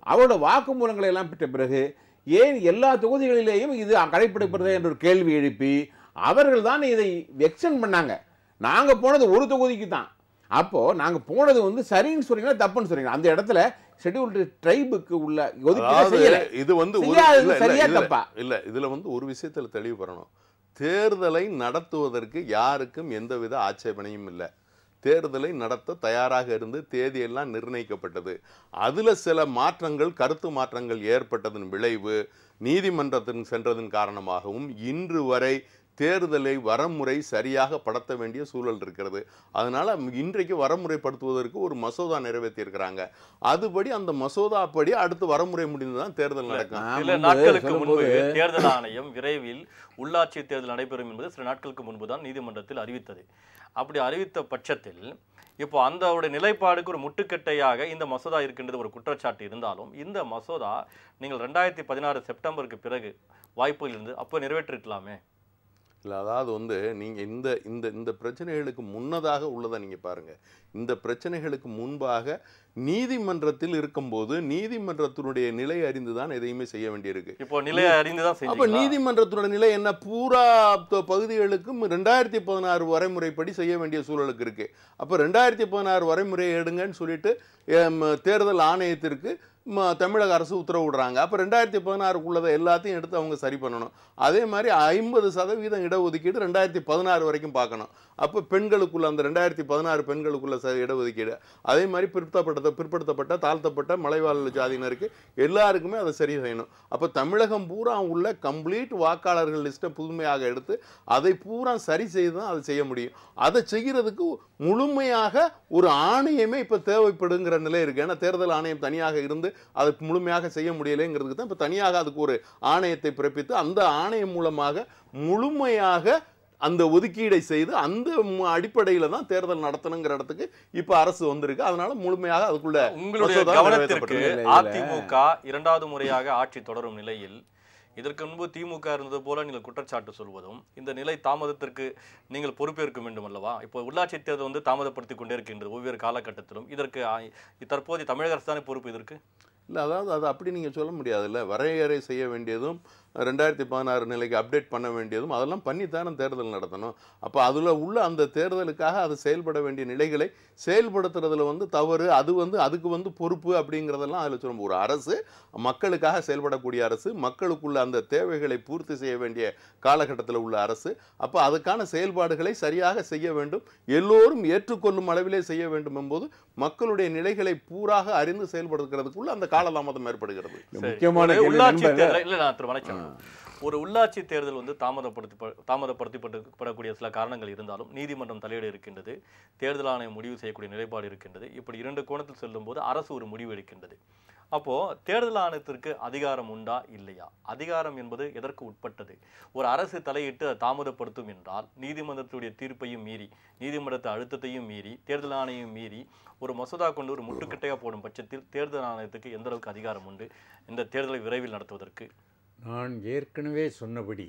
[SPEAKER 2] அவரோட வாக்குமூலங்களை எல்லாம் பெற்ற பிறகு ஏன் எல்லா தொகுதிகளிலேயும் இது கடைப்பிடிப்படுறது என்ற ஒரு கேள்வி எழுப்பி அவர்கள் தான் இதை எக்ஸ்டெண்ட் பண்ணாங்க நாங்க போனது ஒரு தொகுதிக்கு தான் அப்போ நாங்க போனது வந்து சரின்னு சொல்றீங்களா தப்புன்னு சொல்றீங்களா அந்த இடத்துல ஷெட்யூல்டு ட்ரைபுக்கு உள்ள ஒதுக்கீடு
[SPEAKER 4] அதாவது
[SPEAKER 2] செய்யல
[SPEAKER 4] இது வந்து ஒரு
[SPEAKER 2] செய்யாதது
[SPEAKER 4] இல்ல, இல்ல,
[SPEAKER 2] சரியா
[SPEAKER 4] இதுல-
[SPEAKER 2] தப்பா?
[SPEAKER 4] இல்ல இதுல வந்து ஒரு விஷயத்துல தெளிவு பெறணும் தேர்தலை நடத்துவதற்கு யாருக்கும் எந்தவித ஆட்சேபனையும் இல்லை தேர்தலை நடத்த தயாராக இருந்து தேதியெல்லாம் நிர்ணயிக்கப்பட்டது அதுல சில மாற்றங்கள் கருத்து மாற்றங்கள் ஏற்பட்டதன் விளைவு நீதிமன்றத்தின் சென்றதன் காரணமாகவும் இன்று வரை தேர்தலை வரமுறை சரியாக படுத்த வேண்டிய சூழல் இருக்கிறது அதனால இன்றைக்கு வரமுறைப்படுத்துவதற்கு ஒரு மசோதா நிறைவேற்றி இருக்கிறாங்க அதுபடி அந்த மசோதா படி அடுத்து வரமுறை முடிந்துதான் தேர்தல் நடக்கும்
[SPEAKER 2] நான்
[SPEAKER 1] சில
[SPEAKER 2] முன்பு
[SPEAKER 1] நாட்களுக்கு முன்பு
[SPEAKER 2] சொல்லும்போது-
[SPEAKER 1] தேர்தல் ஆணையம் விரைவில் உள்ளாட்சி தேர்தல் நடைபெறும் என்பது சில நாட்களுக்கு முன்பு தான் நீதிமன்றத்தில் அறிவித்தது அப்படி அறிவித்த பட்சத்தில் இப்போ அந்த அவருடைய நிலைப்பாடுக்கு ஒரு முட்டுக்கட்டையாக இந்த மசோதா இருக்கின்றது ஒரு குற்றச்சாட்டு இருந்தாலும் இந்த மசோதா நீங்கள் ரெண்டாயிரத்தி பதினாறு செப்டம்பருக்கு பிறகு வாய்ப்புகள் இருந்து அப்போ நிறைவேற்றிருக்கலாமே
[SPEAKER 4] இல்லை அதாவது வந்து நீங்கள் இந்த இந்த இந்த பிரச்சனைகளுக்கு முன்னதாக உள்ளதை நீங்கள் பாருங்க இந்த பிரச்சனைகளுக்கு முன்பாக நீதிமன்றத்தில் இருக்கும்போது நீதிமன்றத்தினுடைய நிலை அறிந்து தான் எதையுமே செய்ய வேண்டியிருக்கு
[SPEAKER 1] இப்போ நிலையை அறிந்து தான்
[SPEAKER 4] அப்ப
[SPEAKER 1] செஞ்சீங்களா?
[SPEAKER 4] நீதிமன்றத்தோட நிலை என்ன பூரா தொ- பகுதிகளுக்கும் ரெண்டாயிரத்தி பதினாறு வரைமுறைப்படி செய்ய வேண்டிய சூழலுக்கு இருக்கு அப்ப ரெண்டாயிரத்தி பதினாறு வரைமுறையை எடுங்கன்னு சொல்லிட்டு எம், தேர்தல் ஆணையத்திற்கு ம, தமிழக அரசு உத்தரவு விடுறாங்க அப்ப ரெண்டாயிரத்தி பதினாறுக்குள்ளதை எல்லாத்தையும் எடுத்து அவங்க சரி பண்ணணும் அதே மாதிரி ஐம்பது சதவீதம் இடஒதுக்கீடு ரெண்டாயிரத்தி பதினாறு வரைக்கும் பார்க்கணும் அப்ப பெண்களுக்குள்ள அந்த ரெண்டாயிரத்தி பதினாறு பெண்களுக்குள்ள ச- இடஒதுக்கீடு அதே மாதிரி பிற்படுத்தப்பட்ட பிற்படுத்தப்பட்ட தாழ்த்தப்பட்ட மலைவாழ் ஜாதியினருக்கு எல்லாருக்குமே அதை சரி செய்யணும் அப்போ தமிழகம் பூரா உள்ள கம்ப்ளீட் வாக்காளர்கள் லிஸ்ட்டை புதுமையாக எடுத்து அதை பூரா சரி செய்து தான் அதை செய்ய முடியும் அதை செய்கிறதுக்கு முழுமையாக ஒரு ஆணையமே இப்போ தேவைப்படுங்கிற நிலை இருக்கு ஏன்னா தேர்தல் ஆணையம் தனியாக இருந்து அதை முழுமையாக செய்ய முடியலைங்கிறதுக்கு தான் இப்போ தனியாக அதுக்கு ஒரு ஆணையத்தை பிறப்பித்து அந்த ஆணையம் மூலமாக முழுமையாக அந்த ஒதுக்கீடை செய்து அந்த மு- அடிப்படையில தான் தேர்தல் நடத்தணுங்கிற இடத்துக்கு இப்ப அரசு வந்திருக்கு அதனால முழுமையாக அதுக்குள்ள
[SPEAKER 1] உங்களுடைய
[SPEAKER 4] மசோதா
[SPEAKER 1] கவனத்திற்கு
[SPEAKER 4] நிறைவேற்றப்பட்டிருக்கு.
[SPEAKER 2] இல்ல, இல்ல.
[SPEAKER 1] அதிமுக இரண்டாவது முறையாக ஆட்சி தொடரும் நிலையில் இதற்கு முன்பு திமுக இருந்தது போல நீங்கள் குற்றச்சாட்டு சொல்வதும் இந்த நிலை தாமதத்திற்கு நீங்கள் பொறுப்பேற்க வேண்டும் அல்லவா இப்போ உள்ளாட்சி தேர்தல் வந்து தாமதப்படுத்தி கொண்டே இருக்கின்றது ஒவ்வொரு காலகட்டத்திலும் இதற்கு ஆ, தற்போதைய தமிழக அரசு தானே பொறுப்பு இதற்கு
[SPEAKER 4] இல்ல அதாவது அது அப்படி நீங்க சொல்ல முடியாதுல்ல வரையறை செய்ய வேண்டியதும் ரெண்டாயிரத்தி பதினாறு நிலைக்கு அப்டேட் பண்ண வேண்டியதும் அதெல்லாம் பண்ணித்தானே தேர்தல் நடத்தணும் அப்போ அதில் உள்ள அந்த தேர்தலுக்காக அது செயல்பட வேண்டிய நிலைகளை செயல்படுத்துறதுல வந்து தவறு அது வந்து அதுக்கு வந்து பொறுப்பு அப்படிங்கிறதெல்லாம் அதில் சொல்ல ஒரு அரசு மக்களுக்காக செயல்படக்கூடிய அரசு மக்களுக்குள்ள அந்த தேவைகளை பூர்த்தி செய்ய வேண்டிய காலகட்டத்தில் உள்ள அரசு அப்போ அதுக்கான செயல்பாடுகளை சரியாக செய்ய வேண்டும் எல்லோரும் ஏற்றுக்கொள்ளும் அளவிலே செய்ய வேண்டும் என்பது மக்களுடைய நிலைகளை பூராக அறிந்து செயல்படுத்துறதுக்குள்ள அந்த காலதாமதம் ஏற்படுகிறது
[SPEAKER 1] சரி.
[SPEAKER 2] முக்கியமான
[SPEAKER 1] ஒரு
[SPEAKER 2] கேள்வி
[SPEAKER 1] உள்ளாட்சி
[SPEAKER 2] நண்பர்கள்.
[SPEAKER 1] தேர்தல் இல்ல நான் திரு வணக்கம் ஒரு உள்ளாட்சி தேர்தல் வந்து தாமதப்படுத்தி தாமதப்படுத்தப்படக்கூடிய சில காரணங்கள் இருந்தாலும் நீதிமன்றம் தலையீடு இருக்கின்றது தேர்தல் ஆணையம் முடிவு செய்யக்கூடிய நிலைப்பாடு இருக்கின்றது இப்படி இரண்டு கோணத்தில் செல்லும்போது அரசு ஒரு முடிவு எடுக்கின்றது அப்போ தேர்தல் ஆணையத்திற்கு அதிகாரம் உண்டா இல்லையா அதிகாரம் என்பது எதற்கு உட்பட்டது ஒரு அரசு தலையிட்டு அதை தாமதப்படுத்தும் என்றால் நீதிமன்றத்துடைய தீர்ப்பையும் மீறி நீதிமன்றத்து அழுத்தத்தையும் மீறி தேர்தல் ஆணையம் மீறி ஒரு மசோதா கொண்டு ஒரு முட்டுக்கட்டையா போடும் பட்சத்தில் தேர்தல் ஆணையத்துக்கு எந்த அளவுக்கு அதிகாரம் உண்டு இந்த தேர்தலை விரைவில் நடத்துவதற்கு
[SPEAKER 3] நான் ஏற்கனவே சொன்னபடி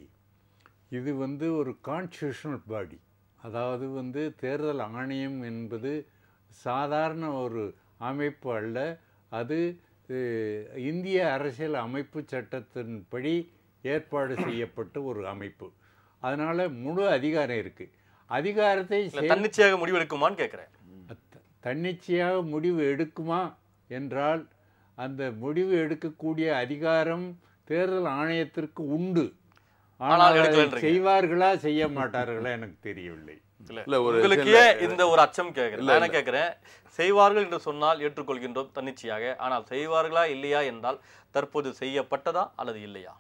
[SPEAKER 3] இது வந்து ஒரு கான்ஸ்டியூஷனல் பாடி அதாவது வந்து தேர்தல் ஆணையம் என்பது சாதாரண ஒரு அமைப்பு அல்ல அது அஹ், இந்திய அரசியல் அமைப்பு சட்டத்தின்படி ஏற்பாடு செய்யப்பட்ட ஒரு அமைப்பு அதனால் முழு அதிகாரம் இருக்குது அதிகாரத்தை
[SPEAKER 1] இல்ல
[SPEAKER 3] செயல்
[SPEAKER 1] தன்னிச்சையாக முடிவெடுக்குமான்னு கேட்கிறேன்
[SPEAKER 3] த- தன்னிச்சையாக முடிவு எடுக்குமா என்றால் அந்த முடிவு எடுக்கக்கூடிய அதிகாரம் தேர்தல் ஆணையத்திற்கு உண்டு
[SPEAKER 1] ஆனால்
[SPEAKER 3] ஆனால் அதை
[SPEAKER 1] எடுக்கலைன்றீங்க.
[SPEAKER 3] செய்வார்களா செய்ய மாட்டார்களா எனக்கு தெரியவில்லை
[SPEAKER 1] இல்ல
[SPEAKER 4] இல்ல, ஒரு
[SPEAKER 1] உங்களுக்கு
[SPEAKER 4] சில-
[SPEAKER 1] ஏன் இந்த ஒரு அச்சம் கேட்கிறேன்
[SPEAKER 4] இல்ல,
[SPEAKER 1] நான் என்ன கேட்கிறேன் செய்வார்கள் என்று சொன்னால் ஏற்றுக்கொள்கின்றோம் தன்னிச்சையாக ஆனால் செய்வார்களா இல்லையா என்றால் தற்போது செய்யப்பட்டதா அல்லது இல்லையா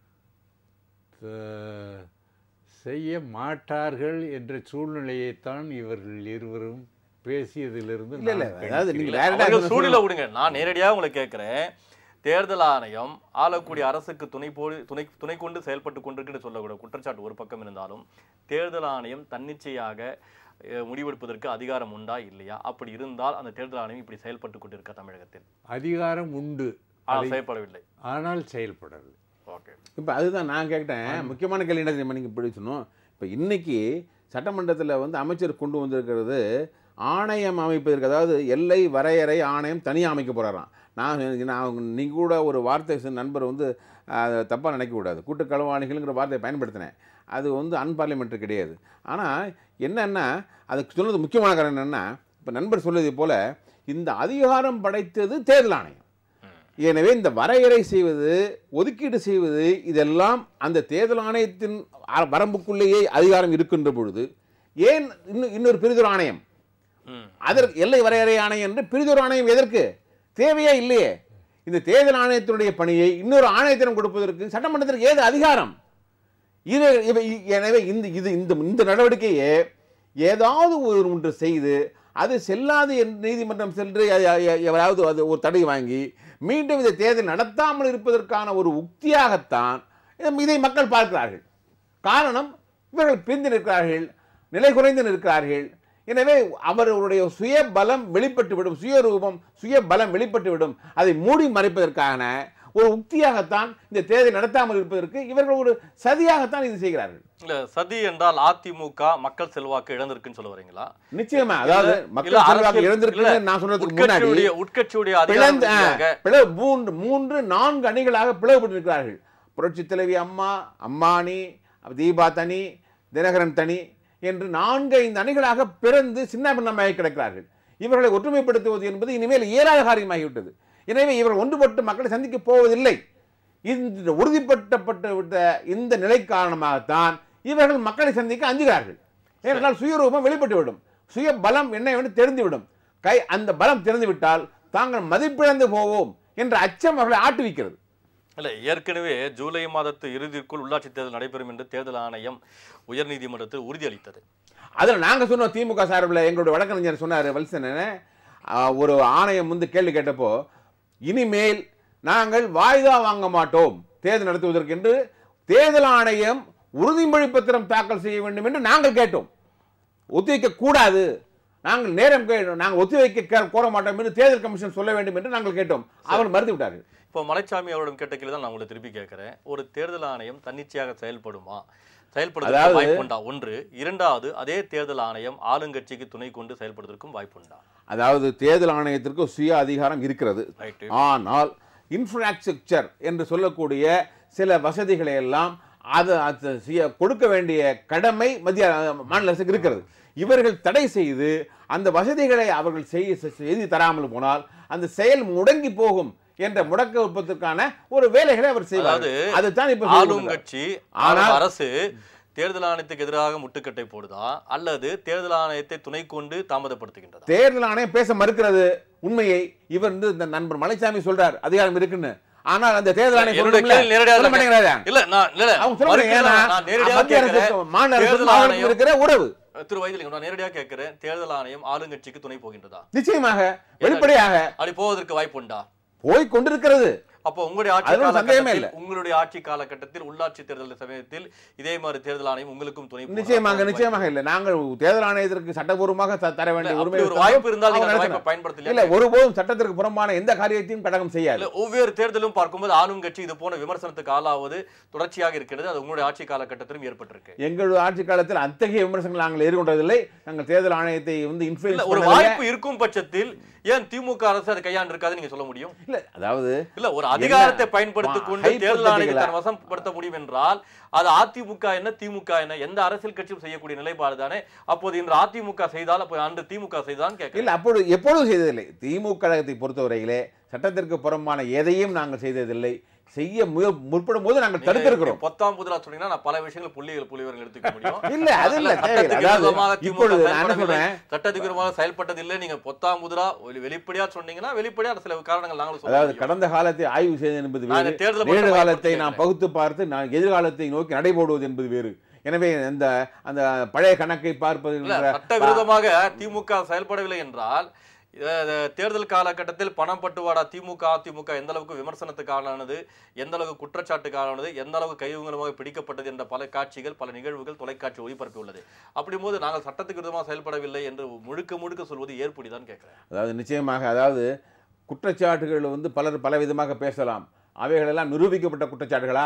[SPEAKER 3] த- செய்ய மாட்டார்கள் என்ற சூழ்நிலையைத்தான் இவர்கள் இருவரும் பேசியதிலிருந்து
[SPEAKER 2] இல்ல இல்ல
[SPEAKER 3] நான்
[SPEAKER 2] அதாவது
[SPEAKER 3] கணிக்கிறேன்.
[SPEAKER 2] நீங்க
[SPEAKER 1] அவர்கள்
[SPEAKER 2] வேற
[SPEAKER 1] சூழ்நிலை விடுங்க நான் நேரடியாக உங்களை கேட்கிறேன் தேர்தல் ஆணையம் ஆளக்கூடிய அரசுக்கு துணை போடு துணை துணை கொண்டு செயல்பட்டு கொண்டிருக்குன்னு சொல்லக்கூடிய குற்றச்சாட்டு ஒரு பக்கம் இருந்தாலும் தேர்தல் ஆணையம் தன்னிச்சையாக அஹ், முடிவெடுப்பதற்கு அதிகாரம் உண்டா இல்லையா அப்படி இருந்தால் அந்த தேர்தல் ஆணையம் இப்படி செயல்பட்டு கொண்டிருக்க தமிழகத்தில்
[SPEAKER 3] அதிகாரம் உண்டு
[SPEAKER 1] ஆனால்
[SPEAKER 3] அதை-
[SPEAKER 1] செயல்படவில்லை
[SPEAKER 3] ஆனால் செயல்படவில்லை
[SPEAKER 1] ஓகே
[SPEAKER 2] இப்போ அதுதான் நான் கேட்டேன் முக்கியமான கேள்வி என்ன தெரியுமா நீங்கள் இப்படி சொன்னோம் இப்போ இன்னைக்கு சட்டமன்றத்தில் வந்து அமைச்சர் கொண்டு வந்திருக்கிறது ஆணையம் அமைப்பதற்கு அதாவது எல்லை வரையறை ஆணையம் தனியாக அமைக்க போகிறாராம் நான் நான் நீங்கள் கூட ஒரு வார்த்தை சொன்ன நண்பர் வந்து தப்பாக நினைக்கக்கூடாது கூட்டு களவாணிகள்ங்கிற வார்த்தையை பயன்படுத்தினேன் அது வந்து அன்பார்லிமெண்ட்ரி கிடையாது ஆனால் என்னன்னா அதுக்கு சொன்னது முக்கியமான காரணம் என்னென்னா இப்போ நண்பர் சொல்வதை போல் இந்த அதிகாரம் படைத்தது தேர்தல் ஆணையம் எனவே இந்த வரையறை செய்வது ஒதுக்கீடு செய்வது இதெல்லாம் அந்த தேர்தல் ஆணையத்தின் அ- வரம்புக்குள்ளேயே அதிகாரம் இருக்கின்ற பொழுது ஏன் இன்னும் இன்னொரு பிரிதொரு ஆணையம்
[SPEAKER 1] ம்.
[SPEAKER 2] அதற்கு எல்லை வரையறை ஆணையம் என்று பிரிதொரு ஆணையம் எதற்கு தேவையே இல்லையே இந்த தேர்தல் ஆணையத்தினுடைய பணியை இன்னொரு ஆணையத்திடம் கொடுப்பதற்கு சட்டமன்றத்திற்கு ஏது அதிகாரம் இது இவ- இ- எனவே இந்த இது இந்த இந்த நடவடிக்கையே ஏதாவது ஒரு ஒன்று செய்து அது செல்லாது என்று நீதிமன்றம் சென்று எ- எ- எவராவது அது ஒரு தடை வாங்கி மீண்டும் இந்த தேர்தல் நடத்தாமல் இருப்பதற்கான ஒரு உக்தியாகத்தான் இதை- இதை மக்கள் பார்க்கிறார்கள் காரணம் இவர்கள் பிரிந்து நிற்கிறார்கள் நிலை குறைந்து நிற்கிறார்கள் எனவே அவர்களுடைய சுய பலம் வெளிப்பட்டுவிடும் சுயரூபம் சுய பலம் வெளிப்பட்டுவிடும் அதை மூடி மறைப்பதற்கான ஒரு உக்தியாகத்தான் இந்த தேர்தல் நடத்தாமல் இருப்பதற்கு இவர்கள் ஒரு சதியாகத்தான் இது செய்கிறார்கள்
[SPEAKER 1] இல்ல சதி என்றால் அதிமுக மக்கள் செல்வாக்கு இழந்திருக்குன்னு சொல்ல வரீங்களா
[SPEAKER 2] நிச்சயமா அதாவது
[SPEAKER 1] இல்ல,
[SPEAKER 2] மக்கள்
[SPEAKER 1] இல்ல,
[SPEAKER 2] செல்வாக்கு
[SPEAKER 1] அரசியல்-
[SPEAKER 2] இழந்திருக்குன்னு
[SPEAKER 1] இல்ல,
[SPEAKER 2] நான் சொல்றதுக்கு முன்னாடி
[SPEAKER 1] உட்கட்சியுடைய உட்கட்சியுடைய அதிகாரம்
[SPEAKER 2] பிளந்து ஆ,
[SPEAKER 1] ரீதியாக
[SPEAKER 2] பிளவு மூன்று மூன்று நான்கு அணிகளாக பிளவுபட்டு இருக்கிறார்கள் புரட்சி தலைவி அம்மா அம்மானி தீபா தனி தினகரன் தனி என்று நான்கு ஐந்து அணிகளாக பிறந்து சின்ன பின்னமாகி கிடக்கிறார்கள் இவர்களை ஒற்றுமைப்படுத்துவது என்பது இனிமேல் இயலாத காரியமாகிவிட்டது எனவே இவர்கள் ஒன்றுபட்டு மக்களை சந்திக்க போவதில்லை இந்த உறுதிப்படுத்தப்பட்டு விட்ட இந்த நிலை காரணமாகத்தான் இவர்கள் மக்களை சந்திக்க அஞ்சுகிறார்கள் ஏனென்றால் சுயரூபம் வெளிப்பட்டுவிடும் சுய பலம் என்ன என்று தெரிந்துவிடும் கை அந்த பலம் தெரிந்து விட்டால் தாங்கள் மதிப்பிழந்து போவோம் என்ற அச்சம் அவர்களை ஆட்டுவிக்கிறது
[SPEAKER 1] இல்ல ஏற்கனவே ஜூலை மாதத்து இறுதிக்குள் உள்ளாட்சி தேர்தல் நடைபெறும் என்று தேர்தல் ஆணையம் உயர்நீதிமன்றத்தில் உறுதியளித்தது
[SPEAKER 2] அதில் நாங்கள் சொன்னோம் திமுக சார்பில் எங்களுடைய வழக்கறிஞர் சொன்னார் வல்சனன் ஒரு ஆணையம் வந்து கேள்வி கேட்டப்போ இனிமேல் நாங்கள் வாய்தா வாங்க மாட்டோம் தேர்தல் நடத்துவதற்கு என்று தேர்தல் ஆணையம் உறுதிமொழி பத்திரம் தாக்கல் செய்ய வேண்டும் என்று நாங்கள் கேட்டோம் ஒத்திவைக்க கூடாது நாங்கள் நேரம் கே- நாங்கள் ஒத்திவைக்க கே- கோர மாட்டோம் என்று தேர்தல் கமிஷன் சொல்ல வேண்டும் என்று நாங்கள் கேட்டோம் அவர் மறுத்து விட்டார்கள்
[SPEAKER 1] இப்போ மலைச்சாமி அவரிடம் கேட்ட கேள்வி தான் நான் உங்களை திருப்பி கேட்கிறேன் ஒரு தேர்தல் ஆணையம் தன்னிச்சையாக செயல்படுமா செயல்படுவதற்கு
[SPEAKER 2] அதாவது-
[SPEAKER 1] வாய்ப்புண்டா ஒன்று இரண்டாவது அதே தேர்தல் ஆணையம் ஆளுங்கட்சிக்கு துணை கொண்டு செயல்படுவதற்கும் வாய்ப்புண்டா
[SPEAKER 2] அதாவது தேர்தல் ஆணையத்திற்கு சுய அதிகாரம் இருக்கிறது
[SPEAKER 1] ரைட்டு
[SPEAKER 2] ஆனால் இன்ஃப்ராஸ்ட்ரக்சர் என்று சொல்லக்கூடிய சில வசதிகளை எல்லாம் அது அது செய்ய கொடுக்க வேண்டிய கடமை மத்திய அஹ், மாநில அரசுக்கு இருக்கிறது இவர்கள் தடை செய்து அந்த வசதிகளை அவர்கள் செய்ய செய்து தராமல் போனால் அந்த செயல் முடங்கி போகும் என்ற முடக்க வைப்பதற்கான ஒரு வேலைகளை அவர் செய்வார்
[SPEAKER 1] அதாவது
[SPEAKER 2] அதுதான் இப்ப செய்து கொண்டிருக்கிறார்.
[SPEAKER 1] ஆளுங்கட்சி
[SPEAKER 2] ஆனால்
[SPEAKER 1] ஆனால் அரசு தேர்தல் ஆணையத்துக்கு எதிராக முட்டுக்கட்டை போடுதா அல்லது தேர்தல் ஆணையத்தை துணை கொண்டு தாமதப்படுத்துகின்றதா
[SPEAKER 2] தேர்தல் ஆணையம் பேச மறுக்கிறது உண்மையை இவர் வந்து இந்த நண்பர் மலைசாமி சொல்றார் அதிகாரம் இருக்குன்னு ஆனால் அந்த தேர்தல் ஆணையம்
[SPEAKER 1] என்னுடைய
[SPEAKER 2] சொல்லணும்ல?
[SPEAKER 1] கேள்வி நேரடியாக
[SPEAKER 2] சொல்ல மாட்டேங்கிறாரா?
[SPEAKER 1] இல்ல நான் இல்ல
[SPEAKER 2] அவங்க சொல்ல
[SPEAKER 1] மறுக்கல,
[SPEAKER 2] ஏன்னா
[SPEAKER 1] நான் நேரடியாக
[SPEAKER 2] மத்திய அரசுக்கும்
[SPEAKER 1] கேட்கிறேன்.
[SPEAKER 2] மாநில அரசுக்கும்
[SPEAKER 1] தேர்தல்
[SPEAKER 2] அவர்களுக்கும்
[SPEAKER 1] ஆணையம்
[SPEAKER 2] இருக்கிற உறவு
[SPEAKER 1] திரு வைத்திலிங்கம் நான் நேரடியாக கேட்கிறேன் தேர்தல் ஆணையம் ஆளுங்கட்சிக்கு துணை போகின்றதா
[SPEAKER 2] நிச்சயமாக வெளிப்படையாக
[SPEAKER 1] அப்படி போவதற்கு வாய்ப்புண்டா
[SPEAKER 2] போய் கொண்டிருக்கிறது
[SPEAKER 1] அப்போ உங்களுடைய ஆட்சி
[SPEAKER 2] அதுல சந்தேகமே
[SPEAKER 1] காலகட்டத்தில்
[SPEAKER 2] இல்ல.
[SPEAKER 1] உங்களுடைய ஆட்சி காலகட்டத்தில் உள்ளாட்சி தேர்தல் சமயத்தில் இதே மாதிரி தேர்தல் ஆணையம் உங்களுக்கும் துணை போனதா?
[SPEAKER 2] நிச்சயமாக
[SPEAKER 1] அப்போ
[SPEAKER 2] நிச்சயமாக இல்லை நாங்கள் தேர்தல் ஆணையத்திற்கு சட்டபூர்வமாக த- தர வேண்டிய
[SPEAKER 1] இல்ல,
[SPEAKER 2] உரிமை
[SPEAKER 1] அப்படி ஒரு
[SPEAKER 2] இருந்தாலும்
[SPEAKER 1] வாய்ப்பு இருந்தால் நீங்க
[SPEAKER 2] அவங்க
[SPEAKER 1] அந்த வாய்ப்பை
[SPEAKER 2] நடத்தணும்.
[SPEAKER 1] பயன்படுத்தலையா?
[SPEAKER 2] இல்ல ஒருபோதும் சட்டத்திற்கு புறம்பான எந்த காரியத்தையும் கடகம் செய்யாது
[SPEAKER 1] இல்ல ஒவ்வொரு தேர்தலும் பார்க்கும்போது ஆளுங்கட்சி இது போன விமர்சனத்துக்கு ஆளாவது தொடர்ச்சியாக இருக்கிறது அது உங்களுடைய ஆட்சி காலகட்டத்திலும் ஏற்பட்டிருக்கு
[SPEAKER 2] எங்களுடைய ஆட்சி காலத்தில் அத்தகைய விமர்சனங்கள் நாங்கள் எதிர்கொண்டதில்லை நாங்கள் தேர்தல் ஆணையத்தை வந்து
[SPEAKER 1] இல்ல
[SPEAKER 2] இன்ஃபுளுன்ஸ்
[SPEAKER 1] ஒரு
[SPEAKER 2] பண்ணதில்லை
[SPEAKER 1] வாய்ப்பு இருக்கும் பட்சத்தில் ஏன் திமுக அரசு அதை கையாண்டு இருக்காது நீங்க சொல்ல முடியும்
[SPEAKER 2] இல்ல அதாவது
[SPEAKER 1] இல்ல ஒரு அதிகாரத்தை பயன்படுத்திக்
[SPEAKER 2] மா-
[SPEAKER 1] கொண்டு தேர்தல்
[SPEAKER 2] hypothetical-ஆ?
[SPEAKER 1] ஆணையத்தை தன் வசப்படுத்த முடியும் என்றால் அது அதிமுக என்ன திமுக என்ன எந்த அரசியல் கட்சியும் செய்யக்கூடிய நிலைப்பாடு தானே அப்போது இன்று அதிமுக செய்தால் அப்போ அன்று திமுக செய்தால் கேட்க
[SPEAKER 2] இல்ல அப்பொழுது எப்பொழுதும் செய்ததில்லை திமுக கழகத்தை பொறுத்தவரையிலே சட்டத்திற்கு புறம்பான எதையும் நாங்கள் செய்ததில்லை செய்ய முய முற்படும் போது நாங்கள் தடுத்திருக்கிறோம்
[SPEAKER 1] பத்தாம் புதிரா சொன்னீங்கன்னா நான் பல விஷயங்கள் புள்ளிகள் புள்ளிவர்கள் எடுத்துக்க முடியும்
[SPEAKER 2] இல்ல அது இல்ல தேவையில்லை
[SPEAKER 1] சட்டத்துக்கு
[SPEAKER 2] அதாவது
[SPEAKER 1] விரோதமாக திமுக
[SPEAKER 2] இப்பொழுது நான் என்ன
[SPEAKER 1] செயல்படவில்லை.
[SPEAKER 2] சொல்றேன்
[SPEAKER 1] சட்டத்துக்கு விரோதமாக செயல்பட்டதில்லை நீங்க பொத்தாம் புதிரா வெளி- வெளிப்படையா சொன்னீங்கன்னா வெளிப்படையா சில காரணங்கள் நாங்களும் சொல்ல
[SPEAKER 2] அதாவது
[SPEAKER 1] முடியும்.
[SPEAKER 2] கடந்த காலத்தை ஆய்வு செய்வது என்பது
[SPEAKER 1] நான்
[SPEAKER 2] வேறு
[SPEAKER 1] இந்த தேர்தலை
[SPEAKER 2] நிகழ்
[SPEAKER 1] மட்டும்
[SPEAKER 2] காலத்தை
[SPEAKER 1] பயன்படுத்தி
[SPEAKER 2] நாம் பகுத்து பார்த்து நான் எதிர்காலத்தை நோக்கி நடைபோடுவது என்பது வேறு எனவே அந்த அந்த பழைய கணக்கை பார்ப்பது
[SPEAKER 1] இல்ல
[SPEAKER 2] என்ற-
[SPEAKER 1] சட்டவிரோதமாக திமுக செயல்படவில்லை என்றால் அஹ், தேர்தல் காலகட்டத்தில் பணம் பட்டுவாடா திமுக அதிமுக எந்த அளவுக்கு விமர்சனத்துக்கு ஆளானது எந்த அளவுக்கு குற்றச்சாட்டுக்கு ஆளானது எந்த அளவுக்கு கைவங்கமாக பிடிக்கப்பட்டது என்ற பல காட்சிகள் பல நிகழ்வுகள் தொலைக்காட்சி ஒளிபரப்பி உள்ளது அப்படி போது நாங்கள் சட்டத்துக்கு விரோதமாக செயல்படவில்லை என்று முழுக்க முழுக்க சொல்வது ஏற்புடிதான் கேட்கிறேன்
[SPEAKER 2] அதாவது நிச்சயமாக அதாவது குற்றச்சாட்டுகள் வந்து பலர் பல விதமாக பேசலாம் அவைகளெல்லாம் நிரூபிக்கப்பட்ட குற்றச்சாட்டுகளா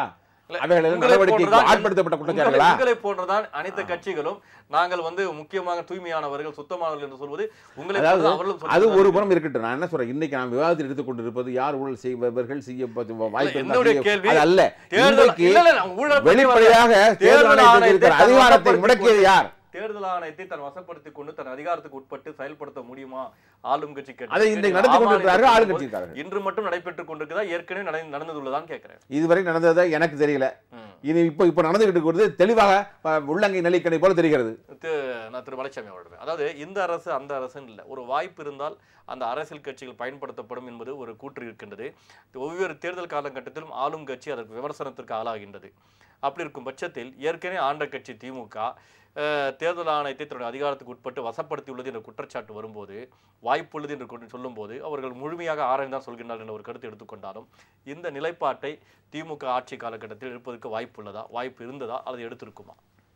[SPEAKER 2] அவைகள்
[SPEAKER 1] உங்களை
[SPEAKER 2] நடவடிக்கைக்கு
[SPEAKER 1] போன்றதான்
[SPEAKER 2] ஆட்படுத்தப்பட்ட
[SPEAKER 1] உங்களை-
[SPEAKER 2] குற்றச்சாட்டுகளா
[SPEAKER 1] உங்களை போன்றதான் அனைத்து கட்சிகளும் நாங்கள் வந்து முக்கியமாக தூய்மையானவர்கள் சுத்தமானவர்கள் என்று சொல்வது உங்களை
[SPEAKER 2] அதாவது
[SPEAKER 1] போன்றதான் அவர்களும்
[SPEAKER 2] அது
[SPEAKER 1] சொல்லுகிறார்கள்.
[SPEAKER 2] ஒரு புறம் இருக்கட்டும் நான் என்ன சொல்றேன் இன்னைக்கு நாம் விவாதத்தில் எடுத்துக்கொண்டிருப்பது யார் ஊழல் செய்பவர்கள் செய்ய வாய்ப்பு இருந்தால்
[SPEAKER 1] என்னுடைய
[SPEAKER 2] செய்ய-
[SPEAKER 1] கேள்வி
[SPEAKER 2] அது அல்ல
[SPEAKER 1] தேர்தல்
[SPEAKER 2] இன்றைக்கு
[SPEAKER 1] இல்ல, இல்ல, நான் ஊழல் பற்றி
[SPEAKER 2] வெளிப்படையாக
[SPEAKER 1] வரல.
[SPEAKER 2] தேர்தல் ஆணையத்துக்கு
[SPEAKER 1] ஆணையத்தை
[SPEAKER 2] இருக்கிற
[SPEAKER 1] தன்
[SPEAKER 2] அதிகாரத்தை
[SPEAKER 1] வசப்படுத்திக்
[SPEAKER 2] முடக்கியது
[SPEAKER 1] கொண்டு-
[SPEAKER 2] யார்
[SPEAKER 1] தேர்தல் ஆணையத்தை தன் வசப்படுத்திக் கொண்டு தன் அதிகாரத்துக்கு உட்பட்டு செயல்படுத்த முடியுமா ஆளும் கட்சி கேட்டு-
[SPEAKER 2] அதை இன்றைக்கு
[SPEAKER 1] கேட்டு
[SPEAKER 2] நடத்தி
[SPEAKER 1] ஆமாம்
[SPEAKER 2] கொண்டிருக்கிறார்கள்
[SPEAKER 1] என்று
[SPEAKER 2] ஆளுங்கட்சிக்காரர்கள்
[SPEAKER 1] இன்று மட்டும் நடைபெற்றுக் கொண்டிருக்குதா ஏற்கனவே நடை- நடந்ததுள்ளதான் கேட்கிறேன்
[SPEAKER 2] இதுவரை நடந்ததை எனக்கு தெரியல
[SPEAKER 1] ம்.
[SPEAKER 2] இனி இப்போ இப்போ நடந்துகிட்டு இருக்கிறது தெளிவாக அஹ், உள்ளங்கை நெல்லிக்கணி போல தெரிகிறது
[SPEAKER 1] திரு- நான் திரு மலைச்சாமி அவர்கள் அதாவது இந்த அரசு அந்த அரசுன்னு இல்லை ஒரு வாய்ப்பு இருந்தால் அந்த அரசியல் கட்சிகள் பயன்படுத்தப்படும் என்பது ஒரு கூற்று இருக்கின்றது ஒவ்வொரு தேர்தல் காலகட்டத்திலும் ஆளும் கட்சி அதற்கு விமர்சனத்திற்கு ஆளாகின்றது அப்படி இருக்கும் பட்சத்தில் ஏற்கனவே ஆண்ட கட்சி திமுக அஹ், தேர்தல் ஆணையத்தை தன்னுடைய அதிகாரத்துக்கு உட்பட்டு வசப்படுத்தியுள்ளது என்ற குற்றச்சாட்டு வரும்போது வாய்ப்புள்ளது என்று கொண்டு சொல்லும்போது அவர்கள் முழுமையாக ஆராய்ந்தான் சொல்கின்றார்கள் என்ற ஒரு கருத்து எடுத்துக்கொண்டாலும் இந்த நிலைப்பாட்டை திமுக ஆட்சி காலகட்டத்தில் எடுப்பதற்கு வாய்ப்பு உள்ளதா வாய்ப்பு இருந்ததா அல்லது எடுத்திருக்குமா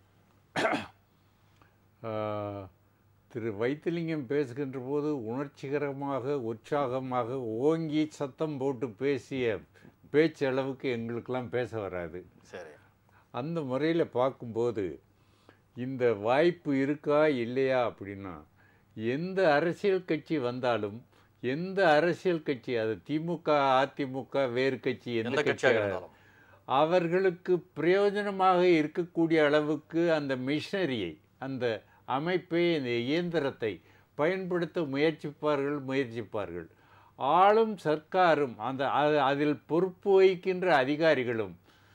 [SPEAKER 3] ஆஹ், திரு வைத்திலிங்கம் பேசுகின்ற போது உணர்ச்சிகரமாக உற்சாகமாக ஓங்கி சத்தம் போட்டு பேசிய பேச்சளவுக்கு எங்களுக்கெல்லாம் பேச வராது
[SPEAKER 1] சரி
[SPEAKER 3] அந்த முறையில் பார்க்கும்போது இந்த வாய்ப்பு இருக்கா இல்லையா அப்படின்னா எந்த அரசியல் கட்சி வந்தாலும் எந்த அரசியல் கட்சி அது திமுக அதிமுக வேறு கட்சி
[SPEAKER 1] எந்த
[SPEAKER 3] எந்த
[SPEAKER 1] கட்சியாக
[SPEAKER 3] கட்சியாக
[SPEAKER 1] இருந்தாலும்
[SPEAKER 3] அவர்களுக்கு பிரயோஜனமாக இருக்கக்கூடிய அளவுக்கு அந்த மிஷனரியை அந்த அமைப்பை அந்த இயந்திரத்தை பயன்படுத்த முயற்சிப்பார்கள் முயற்சிப்பார்கள் ஆளும் சர்க்காரும் அந்த அது- அதில் பொறுப்பு வகிக்கின்ற அதிகாரிகளும்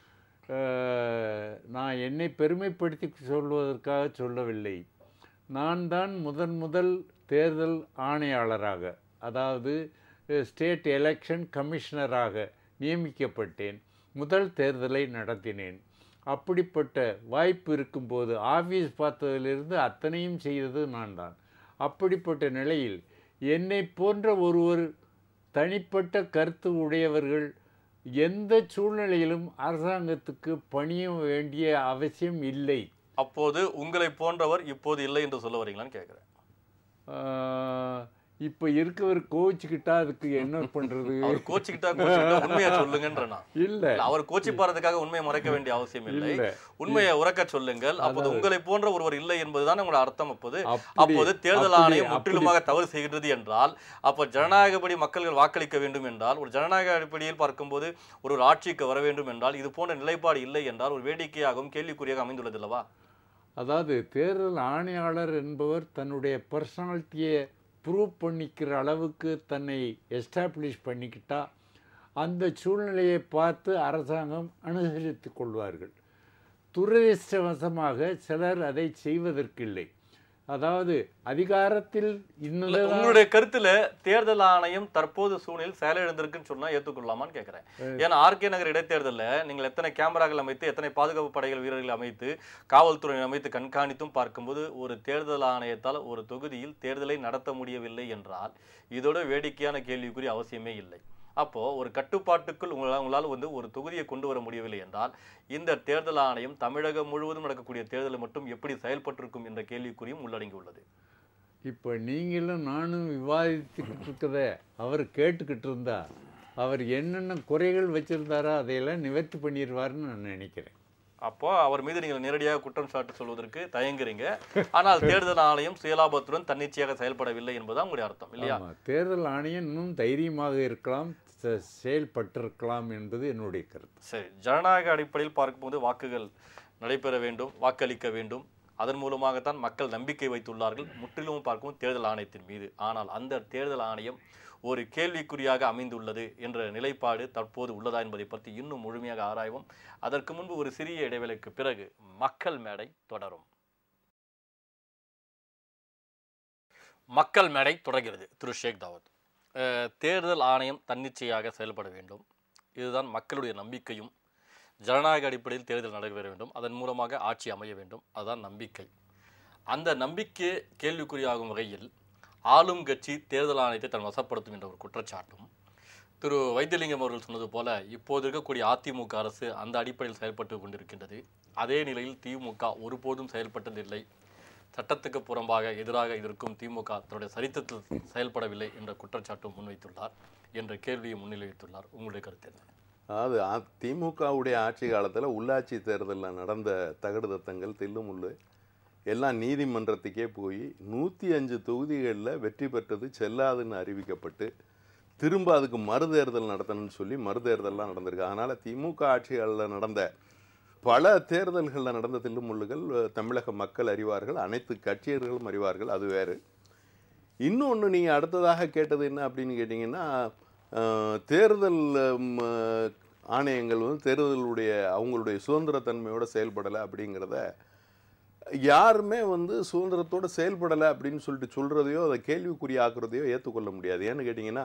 [SPEAKER 3] அஹ், நான் என்னை பெருமைப்படுத்தி சொல்வதற்காக சொல்லவில்லை நான் தான் முதன் முதல் தேர்தல் ஆணையாளராக அதாவது ஸ்டேட் எலெக்ஷன் கமிஷனராக நியமிக்கப்பட்டேன் முதல் தேர்தலை நடத்தினேன் அப்படிப்பட்ட வாய்ப்பு இருக்கும்போது ஆஃபீஸ் பார்த்ததிலிருந்து அத்தனையும் செய்தது நான் தான் அப்படிப்பட்ட நிலையில் என்னை போன்ற ஒருவர் தனிப்பட்ட கருத்து உடையவர்கள் எந்த சூழ்நிலையிலும் அரசாங்கத்துக்கு பணிய வேண்டிய அவசியம் இல்லை
[SPEAKER 1] அப்போது உங்களை போன்றவர் இப்போது இல்லை என்று சொல்ல வரீங்களான்னு கேட்கிறேன்
[SPEAKER 3] ஆஹ், இப்ப இருக்கவர் கோவிச்சுக்கிட்டா அதுக்கு என்ன பண்றது
[SPEAKER 1] அவர் கோச்சிக்கிட்டா கோச்சிக்கிட்டா உண்மையை சொல்லுங்கன்ற நான்
[SPEAKER 3] இல்ல
[SPEAKER 1] இல்ல, அவர் கோச்சி போறதுக்காக உண்மையை மறைக்க வேண்டிய அவசியம் இல்லை
[SPEAKER 3] இல்ல
[SPEAKER 1] உண்மையை உறக்க சொல்லுங்கள் அப்போது உங்களை போன்ற ஒருவர் இல்லை என்பதுதான் உங்களோட அர்த்தம் அப்போது
[SPEAKER 3] அப்படி-
[SPEAKER 1] அப்போது தேர்தல்
[SPEAKER 3] அப்படி-
[SPEAKER 1] ஆணையம்
[SPEAKER 3] அப்படி-
[SPEAKER 1] முற்றிலுமாக தவறு செய்கின்றது என்றால் அப்போ ஜனநாயகப்படி மக்கள் வாக்களிக்க வேண்டும் என்றால் ஒரு ஜனநாயக அடிப்படையில் பார்க்கும்போது ஒரு ஒரு ஆட்சிக்கு வர வேண்டும் என்றால் இது போன்ற நிலைப்பாடு இல்லை என்றால் ஒரு வேடிக்கையாகவும் கேள்விக்குறியாக அமைந்துள்ளது அல்லவா
[SPEAKER 3] அதாவது தேர்தல் ஆணையாளர் என்பவர் தன்னுடைய பர்சனாலிட்டியை ப்ரூவ் பண்ணிக்கிற அளவுக்கு தன்னை எஸ்டாப்ளிஷ் பண்ணிக்கிட்டா அந்த சூழ்நிலையை பார்த்து அரசாங்கம் அனுசரித்துக் கொள்வார்கள் துரதிர்ஷ்டவசமாக சிலர் அதை செய்வதற்கில்லை அதாவது அதிகாரத்தில்
[SPEAKER 1] இல்ல,
[SPEAKER 3] இன்னும்
[SPEAKER 1] உங்களுடைய கருத்துல தேர்தல் ஆணையம் தற்போது சூழ்நிலையில் செயலிழந்திருக்குன்னு சொன்னா ஏத்துக்கொள்ளலாமான்னு கேட்கிறேன் ஏன்னா ஆர்கே நகர் இடைத்தேர்தல்ல நீங்கள் எத்தனை கேமராக்கள் அமைத்து எத்தனை பாதுகாப்பு படைகள் வீரர்கள் அமைத்து காவல்துறை அமைத்து கண்காணித்தும் பார்க்கும்போது ஒரு தேர்தல் ஆணையத்தால் ஒரு தொகுதியில் தேர்தலை நடத்த முடியவில்லை என்றால் இதோட வேடிக்கையான கேள்விக்குரிய அவசியமே இல்லை அப்போ ஒரு கட்டுப்பாட்டுக்குள் உங்களால் உங்களால் வந்து ஒரு தொகுதியை கொண்டு வர முடியவில்லை என்றால் இந்த தேர்தல் ஆணையம் தமிழகம் முழுவதும் நடக்கக்கூடிய தேர்தலை மட்டும் எப்படி செயல்பட்டிருக்கும் என்ற கேள்விக்குறியும் உள்ளடங்கியுள்ளது
[SPEAKER 3] இப்போ நீங்களும் நானும் விவாதித்துக்கிட்டு இருக்கத அவர் கேட்டுக்கிட்டு இருந்தா அவர் என்னென்ன குறைகள் வச்சிருந்தாரோ அதையெல்லாம் நிவர்த்தி பண்ணிடுவாருன்னு நான் நினைக்கிறேன்
[SPEAKER 1] அப்போ அவர் மீது நீங்கள் நேரடியாக குற்றம் சாட்டு சொல்வதற்கு தயங்குறீங்க ஆனால் தேர்தல் ஆணையம் சுயலாபத்துடன் தன்னிச்சையாக செயல்படவில்லை என்பதுதான் உங்களுடைய அர்த்தம் இல்லையா
[SPEAKER 3] ஆமா தேர்தல் ஆணையம் இன்னும் தைரியமாக இருக்கலாம் செ- செயல்பட்டிருக்கலாம் என்பது என்னுடைய கருத்து
[SPEAKER 1] சரி ஜனநாயக அடிப்படையில் பார்க்கும்போது வாக்குகள் நடைபெற வேண்டும் வாக்களிக்க வேண்டும் அதன் மூலமாகத்தான் மக்கள் நம்பிக்கை வைத்துள்ளார்கள் முற்றிலும் பார்க்கும் தேர்தல் ஆணையத்தின் மீது ஆனால் அந்த தேர்தல் ஆணையம் ஒரு கேள்விக்குறியாக அமைந்துள்ளது என்ற நிலைப்பாடு தற்போது உள்ளதா என்பதை பற்றி இன்னும் முழுமையாக ஆராய்வோம் அதற்கு முன்பு ஒரு சிறிய இடைவேளைக்கு பிறகு மக்கள் மேடை தொடரும் மக்கள் மேடை தொடர்கிறது திரு ஷேக் தாவூத் அஹ், தேர்தல் ஆணையம் தன்னிச்சையாக செயல்பட வேண்டும் இதுதான் மக்களுடைய நம்பிக்கையும் ஜனநாயக அடிப்படையில் தேர்தல் நடைபெற வேண்டும் அதன் மூலமாக ஆட்சி அமைய வேண்டும் அதுதான் நம்பிக்கை அந்த நம்பிக்கை கேள்விக்குறியாகும் வகையில் ஆளும் கட்சி தேர்தல் ஆணையத்தை தன் வசப்படுத்தும் என்ற ஒரு குற்றச்சாட்டும் திரு வைத்தியலிங்கம் அவர்கள் சொன்னது போல இப்போது இருக்கக்கூடிய அதிமுக அரசு அந்த அடிப்படையில் செயல்பட்டு கொண்டிருக்கின்றது அதே நிலையில் திமுக ஒருபோதும் செயல்பட்டதில்லை சட்டத்துக்கு புறம்பாக எதிராக இருக்கும் திமுக தன்னுடைய சரித்திரத்தில் செயல்படவில்லை என்ற குற்றச்சாட்டும் முன்வைத்துள்ளார் என்ற கேள்வியை முன்னிலைத்துள்ளார் உங்களுடைய கருத்து என்ன
[SPEAKER 4] அதாவது அ- திமுகவுடைய ஆட்சி காலத்தில் உள்ளாட்சி தேர்தலில் நடந்த தகடு தத்தங்கள் தில்லுமுள்ளு எல்லாம் நீதிமன்றத்துக்கே போய் நூற்றி அஞ்சு தொகுதிகளில் வெற்றி பெற்றது செல்லாதுன்னு அறிவிக்கப்பட்டு திரும்ப அதுக்கு மறுதேர்தல் நடத்தணும்னு சொல்லி மறுதேர்தல்லாம் நடந்திருக்கு அதனால் திமுக ஆட்சிகளில் நடந்த பல தேர்தல்களில் நடந்த தில்லுமுள்ளுகள் அஹ், தமிழக மக்கள் அறிவார்கள் அனைத்து கட்சியர்களும் அறிவார்கள் அது வேறு இன்னொன்று நீங்கள் அடுத்ததாக கேட்டது என்ன அப்படின்னு கேட்டிங்கன்னா அஹ், தேர்தல் ம், அஹ், ஆணையங்கள் வந்து தேர்தலுடைய அவங்களுடைய சுதந்திரத்தன்மையோட செயல்படலை அப்படிங்கிறத யாருமே வந்து சுதந்திரத்தோட செயல்படலை அப்படின்னு சொல்லிட்டு சொல்கிறதையோ அதை கேள்விக்குறியாக்குறதையோ ஏற்றுக்கொள்ள முடியாது ஏன்னு கேட்டிங்கன்னா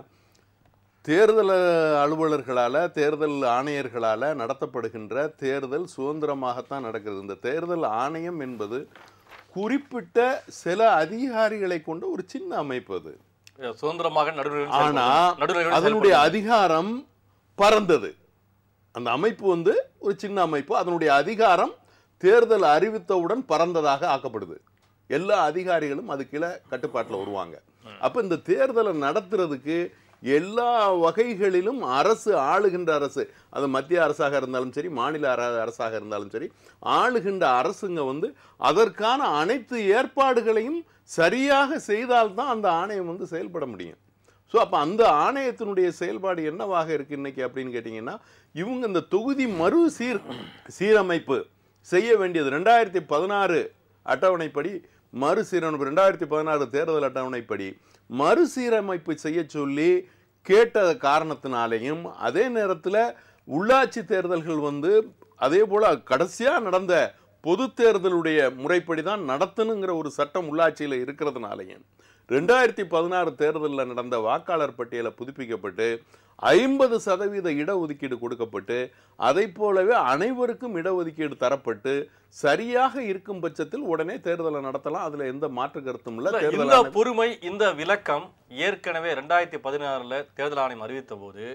[SPEAKER 4] தேர்தல் அலுவலர்களால் தேர்தல் ஆணையர்களால் நடத்தப்படுகின்ற தேர்தல் சுதந்திரமாகத்தான் நடக்கிறது இந்த தேர்தல் ஆணையம் என்பது குறிப்பிட்ட சில அதிகாரிகளை கொண்ட ஒரு சின்ன அமைப்பு அது
[SPEAKER 1] சுதந்திரமாக நடுவர்
[SPEAKER 4] ஆனா அதனுடைய அதிகாரம் பறந்தது அந்த அமைப்பு வந்து ஒரு சின்ன அமைப்பு அதனுடைய அதிகாரம் தேர்தல் அறிவித்தவுடன் பறந்ததாக ஆக்கப்படுது எல்லா அதிகாரிகளும் அது கீழே கட்டுப்பாட்டில் வருவாங்க அப்ப இந்த தேர்தலை நடத்துறதுக்கு எல்லா வகைகளிலும் அரசு ஆளுகின்ற அரசு அது மத்திய அரசாக இருந்தாலும் சரி மாநில அர- அரசாக இருந்தாலும் சரி ஆளுகின்ற அரசுங்க வந்து அதற்கான அனைத்து ஏற்பாடுகளையும் சரியாக செய்தால்தான் அந்த ஆணையம் வந்து செயல்பட முடியும் ஸோ அப்போ அந்த ஆணையத்தினுடைய செயல்பாடு என்னவாக இருக்கு இன்னைக்கு அப்படின்னு கேட்டிங்கன்னா இவங்க இந்த தொகுதி மறு சீர் சீரமைப்பு செய்ய வேண்டியது ரெண்டாயிரத்தி பதினாறு அட்டவணைப்படி மறுசீரமைப்பு ரெண்டாயிரத்தி பதினாறு தேர்தல் அட்டவணைப்படி மறுசீரமைப்பு செய்ய சொல்லி கேட்ட காரணத்தினாலேயும் அதே நேரத்தில் உள்ளாட்சி தேர்தல்கள் வந்து அதே போல கடைசியாக நடந்த பொது தேர்தலுடைய முறைப்படி தான் நடத்தணுங்கிற ஒரு சட்டம் உள்ளாட்சியில் இருக்கிறதுனாலையும் ரெண்டாயிரத்தி பதினாறு தேர்தலில் நடந்த வாக்காளர் பட்டியலை புதுப்பிக்கப்பட்டு ஐம்பது சதவீத இடஒதுக்கீடு கொடுக்கப்பட்டு அதை போலவே அனைவருக்கும் இடஒதுக்கீடு தரப்பட்டு சரியாக இருக்கும் பட்சத்தில் உடனே தேர்தலை நடத்தலாம் அதுல எந்த மாற்று கருத்தும் இல்லை
[SPEAKER 1] இல்ல,
[SPEAKER 4] தேர்தல்
[SPEAKER 1] இந்த
[SPEAKER 4] ஆணையம்
[SPEAKER 1] பொறுமை இந்த விளக்கம் ஏற்கனவே ரெண்டாயிரத்தி பதினாறுல தேர்தல் ஆணையம் அறிவித்த போது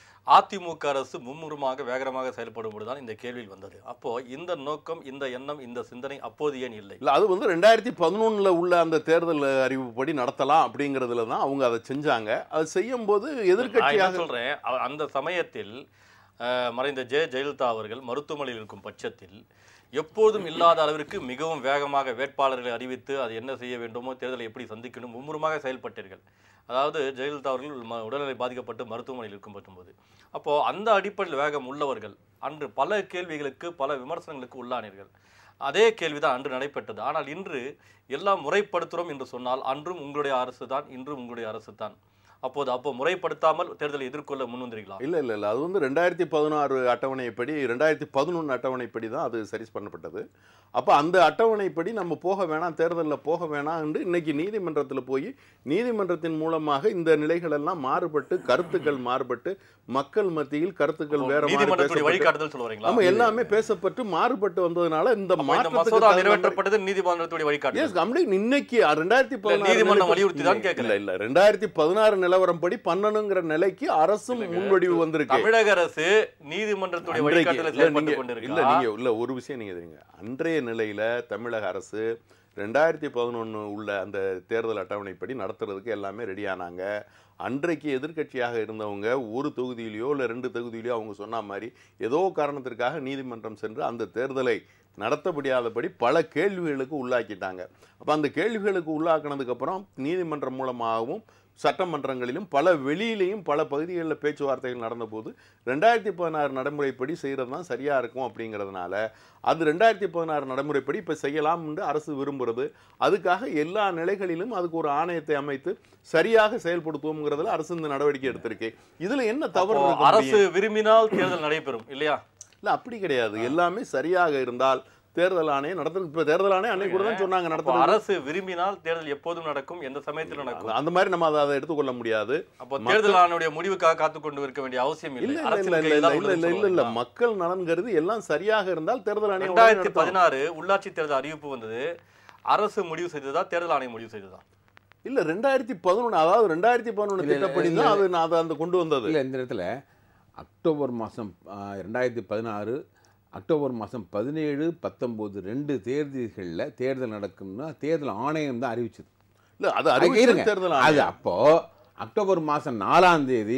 [SPEAKER 1] அதிமுக அரசு மும்முரமாக வேகரமாக செயல்படும் போதுதான் இந்த கேள்வி வந்தது அப்போ இந்த நோக்கம் இந்த எண்ணம் இந்த சிந்தனை அப்போது ஏன் இல்லை
[SPEAKER 4] இல்ல அது வந்து ரெண்டாயிரத்தி பதினொன்னுல உள்ள அந்த தேர்தல் அறிவுப்படி நடத்தலாம் அப்படிங்கிறதுல தான் அவங்க அதை செஞ்சாங்க அது செய்யும் போது
[SPEAKER 1] நான் என்ன
[SPEAKER 4] எதிர்கட்சியாக
[SPEAKER 1] சொல்றேன் அ- அந்த சமயத்தில் அஹ், மறைந்த ஜெ ஜெயலலிதா அவர்கள் மருத்துவமனையில் இருக்கும் பட்சத்தில் எப்போதும் இல்லாத அளவிற்கு மிகவும் வேகமாக வேட்பாளர்களை அறிவித்து அது என்ன செய்ய வேண்டுமோ தேர்தலை எப்படி சந்திக்கணும் மும்முரமாக செயல்பட்டீர்கள் அதாவது ஜெயலலிதா அவர்கள் ம- உடல்நிலை பாதிக்கப்பட்டு மருத்துவமனையில் இருக்கும் பட்டும்போது அப்போ அந்த அடிப்படையில் வேகம் உள்ளவர்கள் அன்று பல கேள்விகளுக்கு பல விமர்சனங்களுக்கு உள்ளானீர்கள் அதே கேள்விதான் அன்று நடைபெற்றது ஆனால் இன்று எல்லாம் முறைப்படுத்துகிறோம் என்று சொன்னால் அன்றும் உங்களுடைய அரசு தான் இன்றும் உங்களுடைய அரசு தான் அப்போது அப்போ முறைப்படுத்தாமல் தேர்தலை எதிர்கொள்ள முன் வந்தீர்களா
[SPEAKER 4] இல்ல இல்ல இல்ல அது வந்து ரெண்டாயிரத்தி பதினாறு அட்டவணைப்படி ரெண்டாயிரத்தி பதினொன்று அட்டவணைப்படி தான் அது சரி பண்ணப்பட்டது அப்போ அந்த அட்டவணைப்படி நம்ம போக வேணாம் தேர்தலில் போக வேணாம்னு இன்னைக்கு நீதிமன்றத்தில் போய் நீதிமன்றத்தின் மூலமாக இந்த நிலைகள் எல்லாம் மாறுபட்டு கருத்துக்கள் மாறுபட்டு மக்கள் மத்தியில் கருத்துக்கள் வேற மாதிரி
[SPEAKER 1] நீதிமன்றத்துடைய
[SPEAKER 4] பேசப்பட்டு-
[SPEAKER 1] வழிகாட்டுதல் சொல்ல வரீங்களா
[SPEAKER 4] ஆமா எல்லாமே பேசப்பட்டு மாறுபட்டு வந்ததுனால இந்த
[SPEAKER 1] அப்போ இந்த மசோதா
[SPEAKER 4] மாற்றத்துக்கு
[SPEAKER 1] நிறைவேற்றப்பட்டது நீதிமன்றத்துடைய வழிகாட்டுதல்
[SPEAKER 4] எஸ் கம்ப்ளீட் இன்னைக்கு ரெண்டாயிரத்தி
[SPEAKER 1] நீதிமன்றம் வலியுறுத்தி தான்
[SPEAKER 4] இல்ல
[SPEAKER 1] கேட்கிறேன்.
[SPEAKER 4] இல்ல ரெண்டாயிரத்தி பதினாறு நிலவரம் படி பண்ணணுங்கிற நிலைக்கு அரசும் முன்வடிவு வந்திருக்கு
[SPEAKER 1] தமிழக அரசு நீதிமன்றத்துடைய
[SPEAKER 4] அன்றைக்கு-
[SPEAKER 1] வழிகாட்டுதல்
[SPEAKER 4] இல்ல,
[SPEAKER 1] செயல்பட்டு
[SPEAKER 4] நீங்க- இல்ல
[SPEAKER 1] கொண்டிருக்கிறா
[SPEAKER 4] நீங்க இல்ல ஒரு விஷயம் நீங்க தெரியுங்க அன்றைய நிலையில தமிழக அரசு ரெண்டாயிரத்தி பதினொன்று உள்ள அந்த தேர்தல் அட்டவணைப்படி நடத்துறதுக்கு எல்லாமே ரெடி ஆனாங்க அன்றைக்கு எதிர்க்கட்சியாக இருந்தவங்க ஒரு தொகுதியிலையோ இல்லை ரெண்டு தொகுதியிலையோ அவங்க சொன்ன மாதிரி ஏதோ காரணத்திற்காக நீதிமன்றம் சென்று அந்த தேர்தலை நடத்த முடியாதபடி பல கேள்விகளுக்கு உள்ளாக்கிட்டாங்க அப்போ அந்த கேள்விகளுக்கு உள்ளாக்கினதுக்கு அப்புறம் நீதிமன்றம் மூலமாகவும் சட்டமன்றங்களிலும் பல வெளியிலையும் பல பகுதிகளில் பேச்சுவார்த்தைகள் நடந்தபோது ரெண்டாயிரத்தி பதினாறு நடைமுறைப்படி செய்கிறது தான் சரியாக இருக்கும் அப்படிங்கிறதுனால அது ரெண்டாயிரத்தி பதினாறு நடைமுறைப்படி இப்போ செய்யலாம் என்று அரசு விரும்புகிறது அதுக்காக எல்லா நிலைகளிலும் அதுக்கு ஒரு ஆணையத்தை அமைத்து சரியாக செயல்படுத்துவோங்கிறதுல அரசு இந்த நடவடிக்கை எடுத்திருக்கு இதில் என்ன தவறு
[SPEAKER 1] அப்போ
[SPEAKER 4] இருக்க
[SPEAKER 1] அரசு
[SPEAKER 4] முடியும்?
[SPEAKER 1] விரும்பினால் தேர்தல் நடைபெறும் இல்லையா
[SPEAKER 4] இல்ல அப்படி கிடையாது எல்லாமே சரியாக இருந்தால் தேர்தல் ஆணையம் நடத்துறது இப்போ தேர்தல் ஆணையம் அன்னைக்கு கூட தான் சொன்னாங்க
[SPEAKER 1] அப்போ
[SPEAKER 4] நடத்துறது
[SPEAKER 1] அரசு விரும்பினால் தேர்தல் எப்போதும் நடக்கும் எந்த சமயத்தில் நடக்கும்
[SPEAKER 4] அந்த மாதிரி நம்ம அதை அதை எடுத்துக்கொள்ள முடியாது
[SPEAKER 1] அப்போ தேர்தல் ஆணையுடைய முடிவுக்காக காத்து கொண்டு இருக்க வேண்டிய அவசியம்
[SPEAKER 4] இல்ல
[SPEAKER 1] இல்லை
[SPEAKER 4] இல்ல
[SPEAKER 1] அரசின்
[SPEAKER 4] இல்ல
[SPEAKER 1] கையில்
[SPEAKER 4] இல்ல
[SPEAKER 1] தான்
[SPEAKER 4] இல்ல இல்ல
[SPEAKER 1] உள்ளதுன்னு
[SPEAKER 4] இல்ல இல்ல
[SPEAKER 1] சொல்ல வரீங்களா?
[SPEAKER 4] மக்கள் நலன் கருதி எல்லாம் சரியாக இருந்தால் தேர்தல் ஆணையம் உடனே
[SPEAKER 1] ரெண்டாயிரத்தி
[SPEAKER 4] நடத்தும்.
[SPEAKER 1] பதினாறு உள்ளாட்சி தேர்தல் அறிவிப்பு வந்தது அரசு முடிவு செய்ததா தேர்தல் ஆணையம் முடிவு செய்ததா
[SPEAKER 4] இல்ல ரெண்டாயிரத்தி பதினொன்று அதாவது ரெண்டாயிரத்தி பதினொன்று
[SPEAKER 2] இல்ல, இல்ல,
[SPEAKER 4] திட்டப்படி
[SPEAKER 2] இல்ல.
[SPEAKER 4] தான் அது நான் அதை அந்த கொண்டு வந்தது
[SPEAKER 2] இல்லை இந்த இடத்துல அக்டோபர் மாதம் ரெண்டாயிரத்தி பதினாறு அக்டோபர் மாதம் பதினேழு பத்தொம்போது ரெண்டு தேர்தல்களில் தேர்தல் நடக்கும்னா தேர்தல் ஆணையம் தான் அறிவிச்சது
[SPEAKER 4] இல்ல அது
[SPEAKER 2] அது
[SPEAKER 4] அறிவிச்சது
[SPEAKER 2] இருங்க.
[SPEAKER 4] தேர்தல்
[SPEAKER 2] அது
[SPEAKER 4] ஆணையம்
[SPEAKER 2] அப்போ அக்டோபர் மாதம் நாலாம் தேதி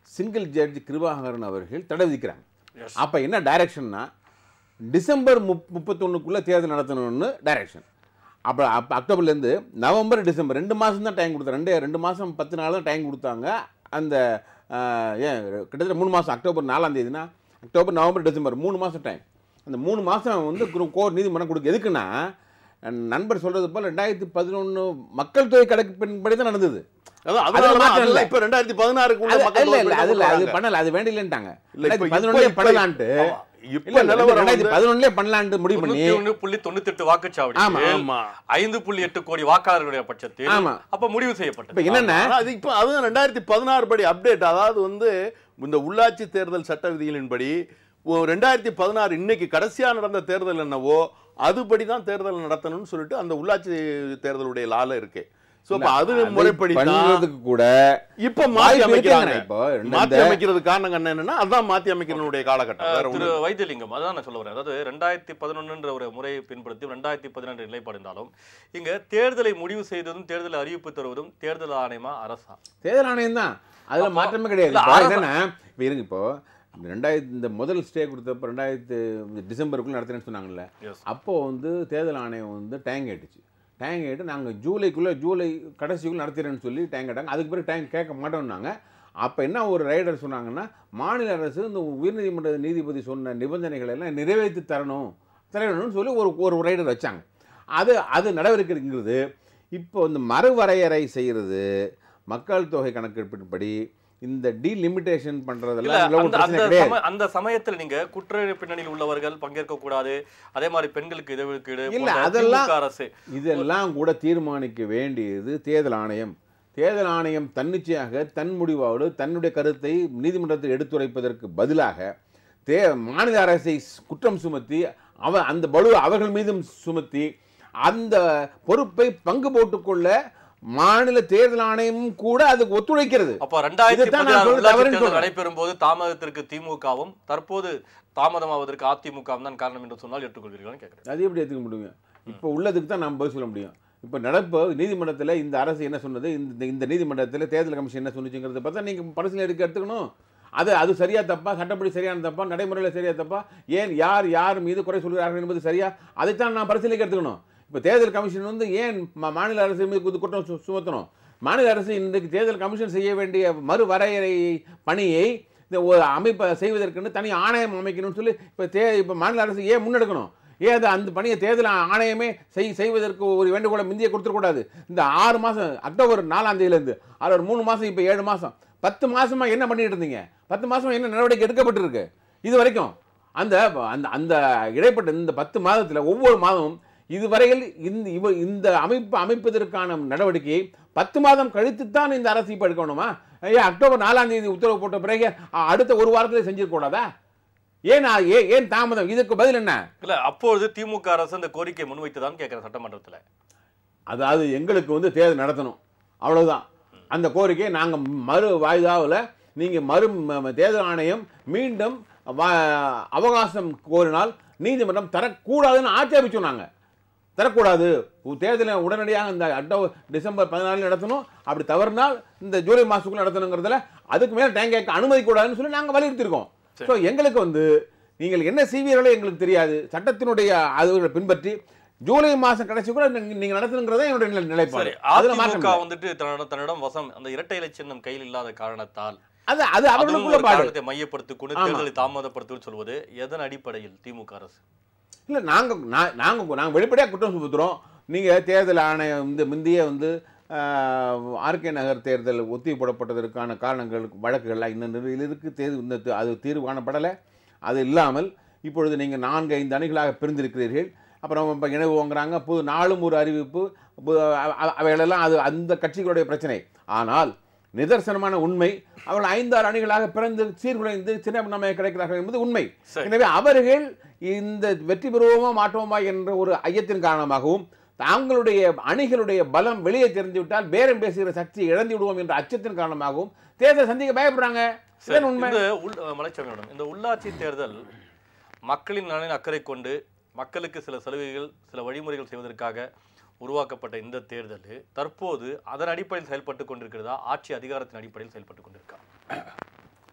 [SPEAKER 2] சிங்கிள் ஜட்ஜ் கிருபாகரன் அவர்கள் தடை விதிக்கிறாங்க
[SPEAKER 1] Yes.
[SPEAKER 2] அப்போ என்ன டைரக்ஷன்னா டிசம்பர் முப் முப்பத்தொன்னுக்குள்ளே தேர்தல் நடத்தணும்னு டைரக்ஷன் அப்போ அப்போ அக்டோபர்லேருந்து நவம்பர் டிசம்பர் ரெண்டு மாதம் தான் டைம் கொடுத்தாங்க ரெண்டு ரெண்டு மாதம் பத்து நாள் தான் டைம் கொடுத்தாங்க அந்த ஆஹ், ஏன் கிட்டத்தட்ட மூணு மாதம் அக்டோபர் நாலாம் தேதினா அக்டோபர் நவம்பர் டிசம்பர் மூணு மாதம் டைம் அந்த மூணு மாதம் வந்து குரு- கோர் நீதிமன்றம் கொடுக்கு எதுக்குன்னா நண்பர் சொல்கிறது போல் ரெண்டாயிரத்தி பதினொன்று மக்கள் தொகை கணக்கின்படி தான் நடந்தது
[SPEAKER 4] அதான்
[SPEAKER 2] அதுல
[SPEAKER 4] அதனால
[SPEAKER 2] மாற்றம்
[SPEAKER 4] தான்
[SPEAKER 2] இல்ல.
[SPEAKER 4] இப்ப ரெண்டாயிரத்தி பதினாறுக்குள்ள
[SPEAKER 2] அது
[SPEAKER 4] மக்கள்
[SPEAKER 2] இல்ல
[SPEAKER 4] தொகை
[SPEAKER 2] இல்ல அது இல்ல அது
[SPEAKER 4] போடுறாங்க.
[SPEAKER 2] பண்ணல அது வேண்டியலன்ட்டாங்க
[SPEAKER 4] இல்ல, இப்ப-
[SPEAKER 2] பதினொன்னுலே
[SPEAKER 4] இப்ப-
[SPEAKER 2] பண்ணலான்ட்டு
[SPEAKER 4] ஆமா. இப்ப
[SPEAKER 2] இல்ல, இல்ல,
[SPEAKER 4] நிலவரம்
[SPEAKER 2] ரெண்டாயிரத்தி
[SPEAKER 4] வந்து-
[SPEAKER 2] பதினொன்னுலே பண்ணலான்ட்டு முடிவு பண்ணி
[SPEAKER 1] தொண்ணூத்தி ஒண்ணு புள்ளி தொண்ணூத்தி எட்டு வாக்குச்சாவடி
[SPEAKER 2] ஆமா,
[SPEAKER 4] ஆமா.
[SPEAKER 1] ஐந்து புள்ளி எட்டு கோடி வாக்காளர்களுடைய பட்சத்தில்
[SPEAKER 2] ஆமா.
[SPEAKER 1] அப்ப முடிவு
[SPEAKER 2] இப்ப
[SPEAKER 1] செய்யப்பட்டது
[SPEAKER 2] என்னன்னா
[SPEAKER 4] ஆனா அது இப்போ அதுவும் ரெண்டாயிரத்தி பதினாறு படி அப்டேட் அதாவது வந்து இந்த உள்ளாட்சி தேர்தல் சட்ட விதிகளின்படி ஓ, ரெண்டாயிரத்தி பதினாறு இன்னைக்கு கடைசியா நடந்த தேர்தல் என்னவோ அதுபடி தான் தேர்தல் நடத்தணும்னு சொல்லிட்டு அந்த உள்ளாட்சி தேர்தலுடைய லால இருக்கு சோ அப்ப அது
[SPEAKER 2] அதை
[SPEAKER 4] முறைப்படி தான்
[SPEAKER 2] பண்றதுக்கு கூட
[SPEAKER 4] இப்ப மாத்தி
[SPEAKER 2] வாய்ப்பு
[SPEAKER 4] அமைக்கிறாங்க
[SPEAKER 2] இருக்குங்க இப்போ. ரெண்டு-
[SPEAKER 4] மாத்தி
[SPEAKER 2] இந்த-
[SPEAKER 4] அமைக்கிறது காரணம் என்ன என்னன்னா அதான் மாத்தி அமைக்கிறனுடைய காலகட்டம் வேற
[SPEAKER 1] திரு
[SPEAKER 4] ஒண்ணும்
[SPEAKER 1] வைத்தியலிங்கம் அதான் நான் சொல்ல வரேன் அதாவது ரெண்டாயிரத்தி பதினொன்றுன்ற ஒரு முறையை பின்படுத்தி ரெண்டாயிரத்தி பதினொன்று நிலைப்பாடு இருந்தாலும் இங்க தேர்தலை முடிவு செய்ததும் தேர்தலை அறிவிப்பு தருவதும் தேர்தல் ஆணையமா அரசா
[SPEAKER 2] தேர்தல் ஆணையம் தான் அதுல
[SPEAKER 1] அப்போ-
[SPEAKER 2] மாற்றமே கிடையாது
[SPEAKER 1] இல்ல,
[SPEAKER 2] இப்போ
[SPEAKER 1] அரசு-
[SPEAKER 2] என்னன்னா இப்போ இருங்க இப்போ இந்த ரெண்டாயிரத்தி இந்த முதல் ஸ்டே கொடுத்தப்ப ரெண்டாயிரத்து டிசம்பருக்குள்ள நடத்துறேன்னு சொன்னாங்கல்ல
[SPEAKER 1] Yes.
[SPEAKER 2] அப்போ வந்து தேர்தல் ஆணையம் வந்து டேங் ஆயிடுச்சு டேங் ஆகிட்டு நாங்கள் ஜூலைக்குள்ளே ஜூலை கடைசிக்குள்ளே நடத்துறேன்னு சொல்லி டேங் ஆட்டாங்க அதுக்கு பிறகு டேங் கேட்க மாட்டோம்னாங்க அப்போ என்ன ஒரு ரைடர் சொன்னாங்கன்னா மாநில அரசு இந்த உயர்நீதிமன்ற நீதிபதி சொன்ன நிபந்தனைகளை எல்லாம் நிறைவேற்றி தரணும் தரணும்னு சொல்லி ஒரு ஒரு ரைடர் வச்சாங்க அது அது நடவடிக்கைங்கிறது இப்போ இந்த மறுவரையறை செய்கிறது மக்கள் தொகை கணக்கெடுப்பின்படி இந்த டீலிமிட்டேஷன்
[SPEAKER 1] இல்ல
[SPEAKER 2] பண்ணுறதெல்லாம் இதுல ஒரு
[SPEAKER 1] அந்த
[SPEAKER 2] பிரச்சனை
[SPEAKER 1] அந்த
[SPEAKER 2] கிடையாது
[SPEAKER 1] சம- அந்த சமயத்துல நீங்க குற்ற பின்னணியில் உள்ளவர்கள் பங்கேற்க கூடாது அதே மாதிரி பெண்களுக்கு இடஒதுக்கீடு
[SPEAKER 2] இல்ல,
[SPEAKER 1] போன்ற
[SPEAKER 2] அதெல்லாம்
[SPEAKER 1] திமுக அரசு
[SPEAKER 2] இதெல்லாம் கூட தீர்மானிக்க வேண்டியது தேர்தல் ஆணையம் தேர்தல் ஆணையம் தன்னிச்சையாக தன் முடிவோடு தன்னுடைய கருத்தை நீதிமன்றத்தில் எடுத்துரைப்பதற்கு பதிலாக தே மாநில அரசை குற்றம் சுமத்தி அவ அந்த பலு அவர்கள் மீதும் சுமத்தி அந்த பொறுப்பை பங்கு போட்டுக்கொள்ள மாநில தேர்தல் ஆணையமும் கூட அதுக்கு ஒத்துழைக்கிறது
[SPEAKER 1] அப்ப ரெண்டாயிரத்தி
[SPEAKER 2] இதைத்தான் நான்
[SPEAKER 1] பதினாறு
[SPEAKER 2] சொல்ல
[SPEAKER 1] உள்ளாட்சி
[SPEAKER 2] தவறுன்னு
[SPEAKER 1] தேர்தல்
[SPEAKER 2] சொல்றேன்.
[SPEAKER 1] நடைபெறும் போது தாமதத்திற்கு திமுகவும் தற்போது தாமதமாவதற்கு அதிமுகவும் தான் காரணம் என்று சொன்னால் ஏற்றுக்கொள்வீர்களான்னு கேட்கிறேன்
[SPEAKER 2] அது எப்படி எடுத்துக்க முடியும் இப்போ உள்ளதுக்கு தான் நம்ம பதில் சொல்ல முடியும் இப்போ நடப்பு நீதிமன்றத்தில் இந்த அரசு என்ன சொன்னது இந்த இந்த நீதிமன்றத்தில் தேர்தல் கமிஷன் என்ன சொன்னுச்சுங்கிறத பார்த்தா நீங்கள் பரிசீலனை எடுக்க எடுத்துக்கணும் அது அது சரியா தப்பா சட்டப்படி சரியான தப்பா நடைமுறையில் சரியா தப்பா ஏன் யார் யார் மீது குறை சொல்கிறார்கள் என்பது சரியா அதைத்தான் நான் பரிசீலிக்க எடுத்துக்கணும் இப்போ தேர்தல் கமிஷன் வந்து ஏன் மா- மாநில அரசு மீது குத்து- குற்றம் சு- சுமத்தணும் மாநில அரசு இன்றைக்கு தேர்தல் கமிஷன் செய்ய வேண்டிய மறுவரையறை பணியை இந்த ஒரு அமைப்பை செய்வதற்குன்னு தனி ஆணையம் அமைக்கணும்னு சொல்லி இப்போ தே இப்போ மாநில அரசு ஏன் முன்னெடுக்கணும் ஏன் அது அந்த பணியை தேர்தல் ஆணையமே செய் செய்வதற்கு ஒரு வேண்டுகோளை முந்திய கொடுத்துடக்கூடாது இந்த ஆறு மாதம் அக்டோபர் நாலாம் தேதியிலேருந்து அது ஒரு மூணு மாதம் இப்போ ஏழு மாதம் பத்து மாசமா என்ன பண்ணிட்டு இருந்தீங்க பத்து மாசமா என்ன நடவடிக்கை எடுக்கப்பட்டிருக்கு இது வரைக்கும் அந்த அந்த அந்த இடைப்பட்ட இந்த பத்து மாதத்தில் ஒவ்வொரு மாதமும் இதுவரையில் இந்த இவ இந்த அமைப்பு அமைப்பதற்கான நடவடிக்கையை பத்து மாதம் கழித்துத்தான் இந்த அரசு இப்போ எடுக்கணுமா ஏன் அக்டோபர் நாலாம் தேதி உத்தரவு போட்ட பிறகு அ- அடுத்த ஒரு வாரத்தில் செஞ்சிருக்கூடாதா ஏன் ஆ- ஏன் ஏன் தாமதம் இதுக்கு பதில் என்ன
[SPEAKER 1] இல்ல அப்பொழுது திமுக அரசு அந்த கோரிக்கை முன்வைத்ததான் கேட்கிறேன் சட்டமன்றத்துல
[SPEAKER 2] அதாவது எங்களுக்கு வந்து தேர்தல் நடத்தணும் அவ்வளவுதான் அந்த கோரிக்கையை நாங்கள் மறு வாய்தாவில் நீங்கள் மறு ம- ம- தேர்தல் ஆணையம் மீண்டும் வா- அவகாசம் கோரினால் நீதிமன்றம் தரக்கூடாதுன்னு ஆட்சேபிச்சோம் நாங்கள் தரக்கூடாது உ- தேர்தலை உடனடியாக இந்த அக்டோ டிசம்பர் பதினாலு நடத்தணும் அப்படி தவறினால் இந்த ஜூலை மாதத்துக்குள்ள நடத்தணுங்கிறதுல அதுக்கு மேலே டேங்க் கேட்க அனுமதிக்கூடாதுன்னு சொல்லி நாங்கள் வலியுறுத்தியிருக்கோம் ஸோ எங்களுக்கு வந்து நீங்கள் என்ன செய்வீர்களோ எங்களுக்கு தெரியாது சட்டத்தினுடைய அதுகளை பின்பற்றி ஜூலை மாதம் கடைசி கூட நீங்க- நீங்க நடத்தணுங்கிறதே என்னுடைய நிலை- நிலைப்பாடு
[SPEAKER 1] சரி
[SPEAKER 2] அதுல மாற்றம்
[SPEAKER 1] அதிமுக
[SPEAKER 2] இல்லை.
[SPEAKER 1] வந்துட்டு தன்னிடம் தன்னிடம் வசம் அந்த இரட்டை இலை சின்னம் கையில் இல்லாத காரணத்தால்
[SPEAKER 2] அது அது
[SPEAKER 1] அதுவும்
[SPEAKER 2] அவர்களுக்குள்ள
[SPEAKER 1] ஒரு
[SPEAKER 2] பாடு
[SPEAKER 1] காரணத்தை மையப்படுத்திக் கொண்டு
[SPEAKER 2] ஆமா.
[SPEAKER 1] தேர்தலை தாமதப்படுத்துவது சொல்வது எதன் அடிப்படையில் திமுக அரசு
[SPEAKER 2] இல்லை நாங்கள் நாங்கள் நாங்கள் வெளிப்படையாக குற்றம் சுமத்துறோம் நீங்கள் தேர்தல் ஆணையம் இந்த முந்தைய வந்து ஆர்கே நகர் தேர்தல் ஒத்தி போடப்பட்டதற்கான காரணங்கள் வழக்குகள்லாம் இன்னும் நிலுவையில் இருக்குது தேர்வு இந்த தி- அது தீர்வு காணப்படலை அது இல்லாமல் இப்பொழுது நீங்கள் நான்கு ஐந்து அணிகளாக பிரிந்திருக்கிறீர்கள் அப்புறம் இப்போ இணைவு வாங்குறாங்க புது நாளும் ஒரு அறிவிப்பு பு- அ- அ- அவைகளெல்லாம் அது அந்த கட்சிகளுடைய பிரச்சனை ஆனால் நிதர்சனமான உண்மை அவர்கள் ஐந்தாறு அணிகளாக பிறந்து சீர்குலைந்து சின்ன பின்னமாக கிடைக்கிறார்கள் என்பது உண்மை
[SPEAKER 1] சரி.
[SPEAKER 2] எனவே அவர்கள் இந்த வெற்றி பெறுவோமா மாட்டோமா என்ற ஒரு ஐயத்தின் காரணமாகவும் தாங்களுடைய அணிகளுடைய பலம் வெளியே தெரிந்து விட்டால் பேரம் பேசுகிற சக்தியை இழந்து விடுவோம் என்ற அச்சத்தின் காரணமாகவும் தேர்தல் சந்திக்க பயப்படுறாங்க
[SPEAKER 1] சரி,
[SPEAKER 2] இதுதான் உண்மை
[SPEAKER 1] இந்த உள் அஹ், மலைச்சாமியோட இந்த உள்ளாட்சி தேர்தல் மக்களின் நலனில் அக்கறை கொண்டு மக்களுக்கு சில சலுகைகள் சில வழிமுறைகள் செய்வதற்காக உருவாக்கப்பட்ட இந்த தேர்தல் தற்போது அதன் அடிப்படையில் செயல்பட்டு கொண்டிருக்கிறதா ஆட்சி அதிகாரத்தின் அடிப்படையில் செயல்பட்டு கொண்டிருக்கா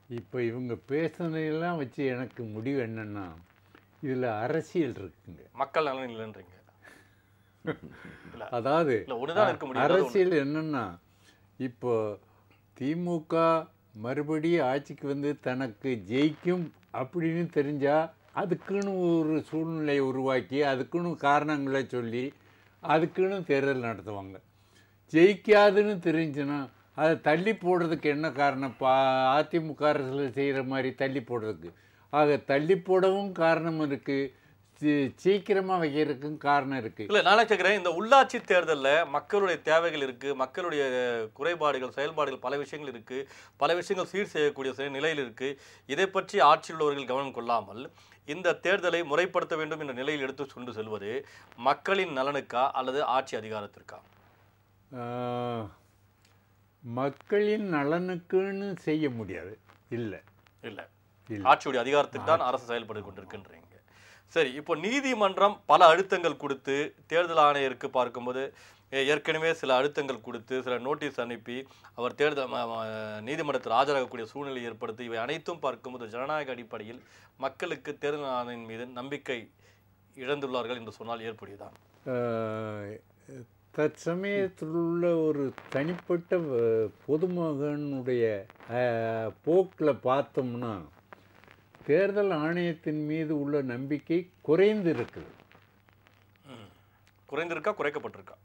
[SPEAKER 3] இப்போ இவங்க பேசுனதையெல்லாம் வச்சு எனக்கு முடிவு என்னன்னா இதில் அரசியல் இருக்குங்க
[SPEAKER 1] மக்கள் நலன் இல்லைன்றீங்க இல்ல
[SPEAKER 3] அதாவது
[SPEAKER 1] இல்ல ஒண்ணுதான் இருக்க முடியும் ஏதாவது ஒண்ணு.
[SPEAKER 3] அரசியல் என்னன்னா இப்போ திமுக மறுபடியும் ஆட்சிக்கு வந்து தனக்கு ஜெயிக்கும் அப்படின்னு தெரிஞ்சா அதுக்குன்னு ஒரு சூழ்நிலையை உருவாக்கி அதுக்குன்னு காரணங்களை சொல்லி அதுக்குன்னு தேர்தல் நடத்துவாங்க ஜெயிக்காதுன்னு தெரிஞ்சுன்னா அதை தள்ளி போடுறதுக்கு என்ன காரணம் பா அதிமுக அரசில் செய்கிற மாதிரி தள்ளி போடுறதுக்கு ஆக தள்ளி போடவும் காரணம் இருக்குது சீக்கிரமாக வைக்கிறதுக்கும் காரணம் இருக்குது
[SPEAKER 1] இல்ல நானே கேட்கிறேன் இந்த உள்ளாட்சி தேர்தல்ல மக்களுடைய தேவைகள் இருக்கு மக்களுடைய குறைபாடுகள் செயல்பாடுகள் பல விஷயங்கள் இருக்கு பல விஷயங்கள் சீர் செய்யக்கூடிய சில நிலையில் இருக்கு இதை பற்றி ஆட்சியில் உள்ளவர்கள் கவனம் கொள்ளாமல் இந்த தேர்தலை முறைப்படுத்த வேண்டும் என்ற நிலையில் எடுத்து கொண்டு செல்வது மக்களின் நலனுக்கா அல்லது ஆட்சி அதிகாரத்திற்கா
[SPEAKER 3] ஆஹ், மக்களின் நலனுக்குன்னு செய்ய முடியாது இல்லை
[SPEAKER 1] இல்ல
[SPEAKER 3] இல்ல.
[SPEAKER 1] ஆட்சியுடைய அதிகாரத்துக்கு தான் அரசு செயல்பட்டு கொண்டிருக்கின்றீங்க சரி இப்போ நீதிமன்றம் பல அழுத்தங்கள் கொடுத்து தேர்தல் ஆணையருக்கு பார்க்கும்போது ஏ- ஏற்கனவே சில அழுத்தங்கள் கொடுத்து சில நோட்டீஸ் அனுப்பி அவர் தேர்தல் ம- ம- நீதிமன்றத்தில் ஆஜராகக்கூடிய சூழ்நிலை ஏற்படுத்தி இவை அனைத்தும் பார்க்கும்போது ஜனநாயக அடிப்படையில் மக்களுக்கு தேர்தல் ஆணையம் மீது நம்பிக்கை இழந்துள்ளார்கள் என்று சொன்னால் ஏற்புடையதான்
[SPEAKER 3] ஆஹ், தற்சமயத்தில் உள்ள ஒரு தனிப்பட்ட அஹ், பொதுமகனுடைய போக்கில் பார்த்தோம்னா தேர்தல் ஆணையத்தின் மீது உள்ள நம்பிக்கை குறைந்து இருக்குது
[SPEAKER 1] குறைந்திருக்கா குறைக்கப்பட்டிருக்கா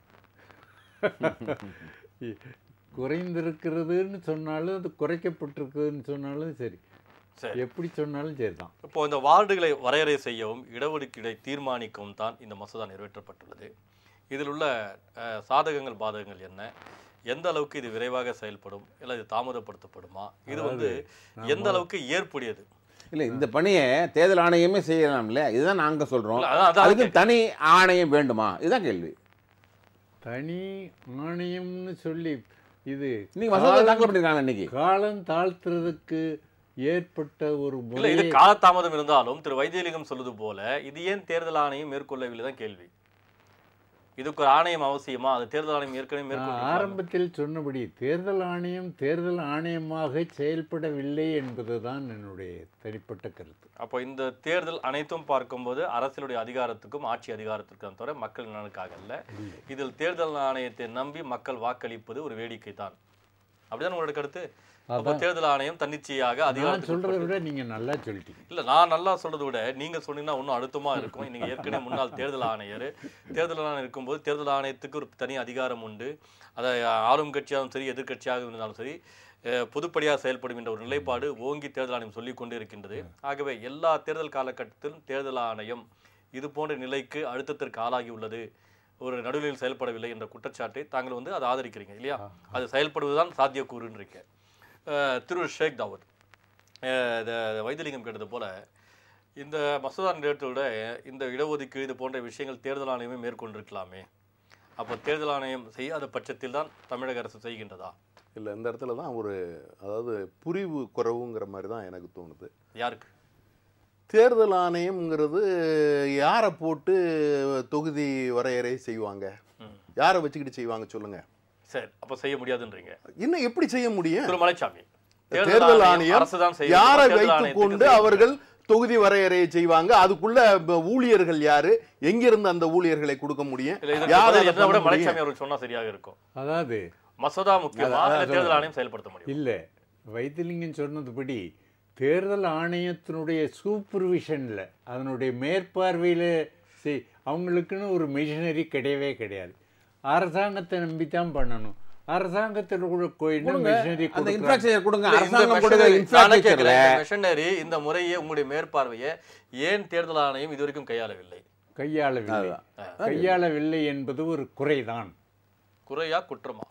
[SPEAKER 3] இ- குறைந்திருக்கிறதுன்னு சொன்னாலும் அது குறைக்கப்பட்டிருக்குதுன்னு சொன்னாலும் சரி
[SPEAKER 1] சரி
[SPEAKER 3] எப்படி சொன்னாலும் சரிதான்
[SPEAKER 1] இப்போ இந்த வார்டுகளை வரையறை செய்யவும் இடஒதுக்கீடை தீர்மானிக்கவும் தான் இந்த மசோதா நிறைவேற்றப்பட்டுள்ளது இதில் உள்ள அஹ், சாதகங்கள் பாதகங்கள் என்ன எந்த அளவுக்கு இது விரைவாக செயல்படும் இல்லை இது தாமதப்படுத்தப்படுமா இது வந்து எந்த அளவுக்கு ஏற்புடையது
[SPEAKER 2] இல்லை இந்த பணியை தேர்தல் ஆணையமே செய்யலாம்ல இதுதான் நாங்கள் சொல்கிறோம்
[SPEAKER 1] இல்ல, அதான் அதான்
[SPEAKER 2] அதுக்கு தனி ஆணையம் வேண்டுமா இதுதான் கேள்வி
[SPEAKER 3] தனி ஆணையம்னு சொல்லி இது
[SPEAKER 2] இன்னைக்கு மசோதா தாக்கல் பண்ணிருக்காங்க இன்னைக்கு
[SPEAKER 3] காலம் தாழ்த்துறதுக்கு ஏற்பட்ட ஒரு
[SPEAKER 1] இல்ல இது
[SPEAKER 3] முறையை
[SPEAKER 1] காலதாமதம் இருந்தாலும் திரு வைத்தியலிங்கம் சொல்வது போல இது ஏன் தேர்தல் ஆணையம் மேற்கொள்ளவில்லை தான் கேள்வி இதுக்கு ஒரு ஆணையம் அவசியமா அது தேர்தல் ஆணையம் ஏற்கனவே
[SPEAKER 3] நான்
[SPEAKER 1] மேற்கொள்ள
[SPEAKER 3] ஆரம்பத்தில் சொன்னபடி தேர்தல் ஆணையம் தேர்தல் ஆணையமாக செயல்படவில்லை என்பதுதான் என்னுடைய தனிப்பட்ட கருத்து
[SPEAKER 1] அப்போ இந்த தேர்தல் அனைத்தும் பார்க்கும்போது அரசியலுடைய அதிகாரத்துக்கும் ஆட்சி அதிகாரத்துக்கும் தவிர மக்கள் நலனுக்காக அல்ல இதில் தேர்தல் ஆணையத்தை நம்பி மக்கள் வாக்களிப்பது ஒரு வேடிக்கை தான் அப்படிதான் உங்களோட கருத்து அப்போ தேர்தல் ஆணையம் தன்னிச்சையாக
[SPEAKER 3] நான்
[SPEAKER 1] அதிகாரத்துக்கு
[SPEAKER 3] சொல்றதை விட நீங்க நல்லா சொல்லிட்டீங்க
[SPEAKER 1] இல்ல நான் நல்லா சொல்றதை விட நீங்க சொன்னீங்கன்னா இன்னும் அழுத்தமா இருக்கும் நீங்க ஏற்கனவே முன்னாள் தேர்தல் ஆணையர் தேர்தல் ஆணையம் இருக்கும்போது தேர்தல் ஆணையத்துக்கு ஒரு தனி அதிகாரம் உண்டு அதை ஆளும் கட்சியாகவும் சரி எதிர்க்கட்சியாக இருந்தாலும் சரி அஹ், பொதுப்படியாக செயல்படும் என்ற ஒரு நிலைப்பாடு ஓங்கி தேர்தல் ஆணையம் சொல்லிக் கொண்டே இருக்கின்றது ஆகவே எல்லா தேர்தல் காலகட்டத்திலும் தேர்தல் ஆணையம் இது போன்ற நிலைக்கு அழுத்தத்திற்கு ஆளாகி உள்ளது ஒரு நடுநிலையில் செயல்படவில்லை என்ற குற்றச்சாட்டை தாங்கள் வந்து அதை ஆதரிக்கிறீங்க இல்லையா அது செயல்படுவதுதான் சாத்தியக்கூறுன்றீங்க அஹ், திரு ஷேக் தாவூத் அஹ் இந்த வைத்தியலிங்கம் கேட்டது போல இந்த மசோதா நிறைவேற்றோட இந்த இடஒதுக்கீடு போன்ற விஷயங்கள் தேர்தல் ஆணையமே மேற்கொண்டிருக்கலாமே அப்போ தேர்தல் ஆணையம் செய்யாத பட்சத்தில் தான் தமிழக அரசு செய்கின்றதா
[SPEAKER 4] இல்லை இந்த இடத்துல தான் ஒரு அதாவது புரிவு குறைவுங்கிற மாதிரி தான் எனக்கு தோணுது
[SPEAKER 1] யாருக்கு
[SPEAKER 4] தேர்தல் ஆணையம்ங்கிறது யாரை போட்டு தொகுதி வரையறை செய்வாங்க
[SPEAKER 1] ம்.
[SPEAKER 4] யாரை வச்சுக்கிட்டு செய்வாங்க சொல்லுங்க
[SPEAKER 1] சரி அப்போ செய்ய முடியாதுன்றீங்க
[SPEAKER 4] இன்னும் எப்படி செய்ய முடியும்
[SPEAKER 1] திரு மலைச்சாமி
[SPEAKER 4] தேர்தல் ஆணையம்
[SPEAKER 1] அரசு தான் செய்யும்.
[SPEAKER 4] யாரை
[SPEAKER 1] தேர்தல்
[SPEAKER 4] வைத்துக்
[SPEAKER 1] ஆணையத்துக்கு
[SPEAKER 4] கொண்டு
[SPEAKER 1] செய்ய
[SPEAKER 4] அவர்கள் தொகுதி வரையறையை செய்வாங்க அதுக்குள்ள ப- ஊழியர்கள் யாரு எங்கிருந்து அந்த ஊழியர்களை கொடுக்க முடியும்
[SPEAKER 1] இல்ல, இதுக்கு
[SPEAKER 4] யார்
[SPEAKER 1] பதில்
[SPEAKER 4] அதை
[SPEAKER 1] என்னை விட
[SPEAKER 4] பண்ண முடியும்?
[SPEAKER 1] மலைச்சாமி அவர்கள் சொன்னா சரியாக இருக்கும்
[SPEAKER 3] அதாவது
[SPEAKER 1] மசோதா முக்கியமா
[SPEAKER 2] அதான்
[SPEAKER 1] இல்ல தேர்தல் ஆணையம் செயல்படுத்த முடியும்
[SPEAKER 3] இல்லை வைத்திலிங்கம் சொன்னதுபடி தேர்தல் ஆணையத்தினுடைய சூப்பர்விஷனில் அதனுடைய மேற்பார்வையில் செய் அவங்களுக்குன்னு ஒரு மிஷினரி கிடையவே கிடையாது அரசாங்கத்தை நம்பி தான் பண்ணணும் அரசாங்கத்தில் கூட கொ- என்ன
[SPEAKER 2] கொடுங்க.
[SPEAKER 3] மிஷினரி
[SPEAKER 2] அந்த
[SPEAKER 3] கொடுக்குறாங்க
[SPEAKER 2] இன்ஃப்ராஸ்ட்ரக்சர் கொடுங்க
[SPEAKER 1] இல்ல, இந்த
[SPEAKER 2] அரசாங்கம் கொடுங்க
[SPEAKER 1] machinery- நானே
[SPEAKER 2] இன்ஃப்ராஸ்ட்ரக்சர்ல
[SPEAKER 1] கேட்கிறேன், இந்த machinery, இந்த முறையை உங்களுடைய மேற்பார்வையை ஏன் தேர்தல் ஆணையம் இதுவரைக்கும் கையாளவில்லை
[SPEAKER 3] கையாளவில்லை
[SPEAKER 2] அதுதான்.
[SPEAKER 3] கையாளவில்லை என்பது ஒரு குறைதான்
[SPEAKER 1] குறையா குற்றமா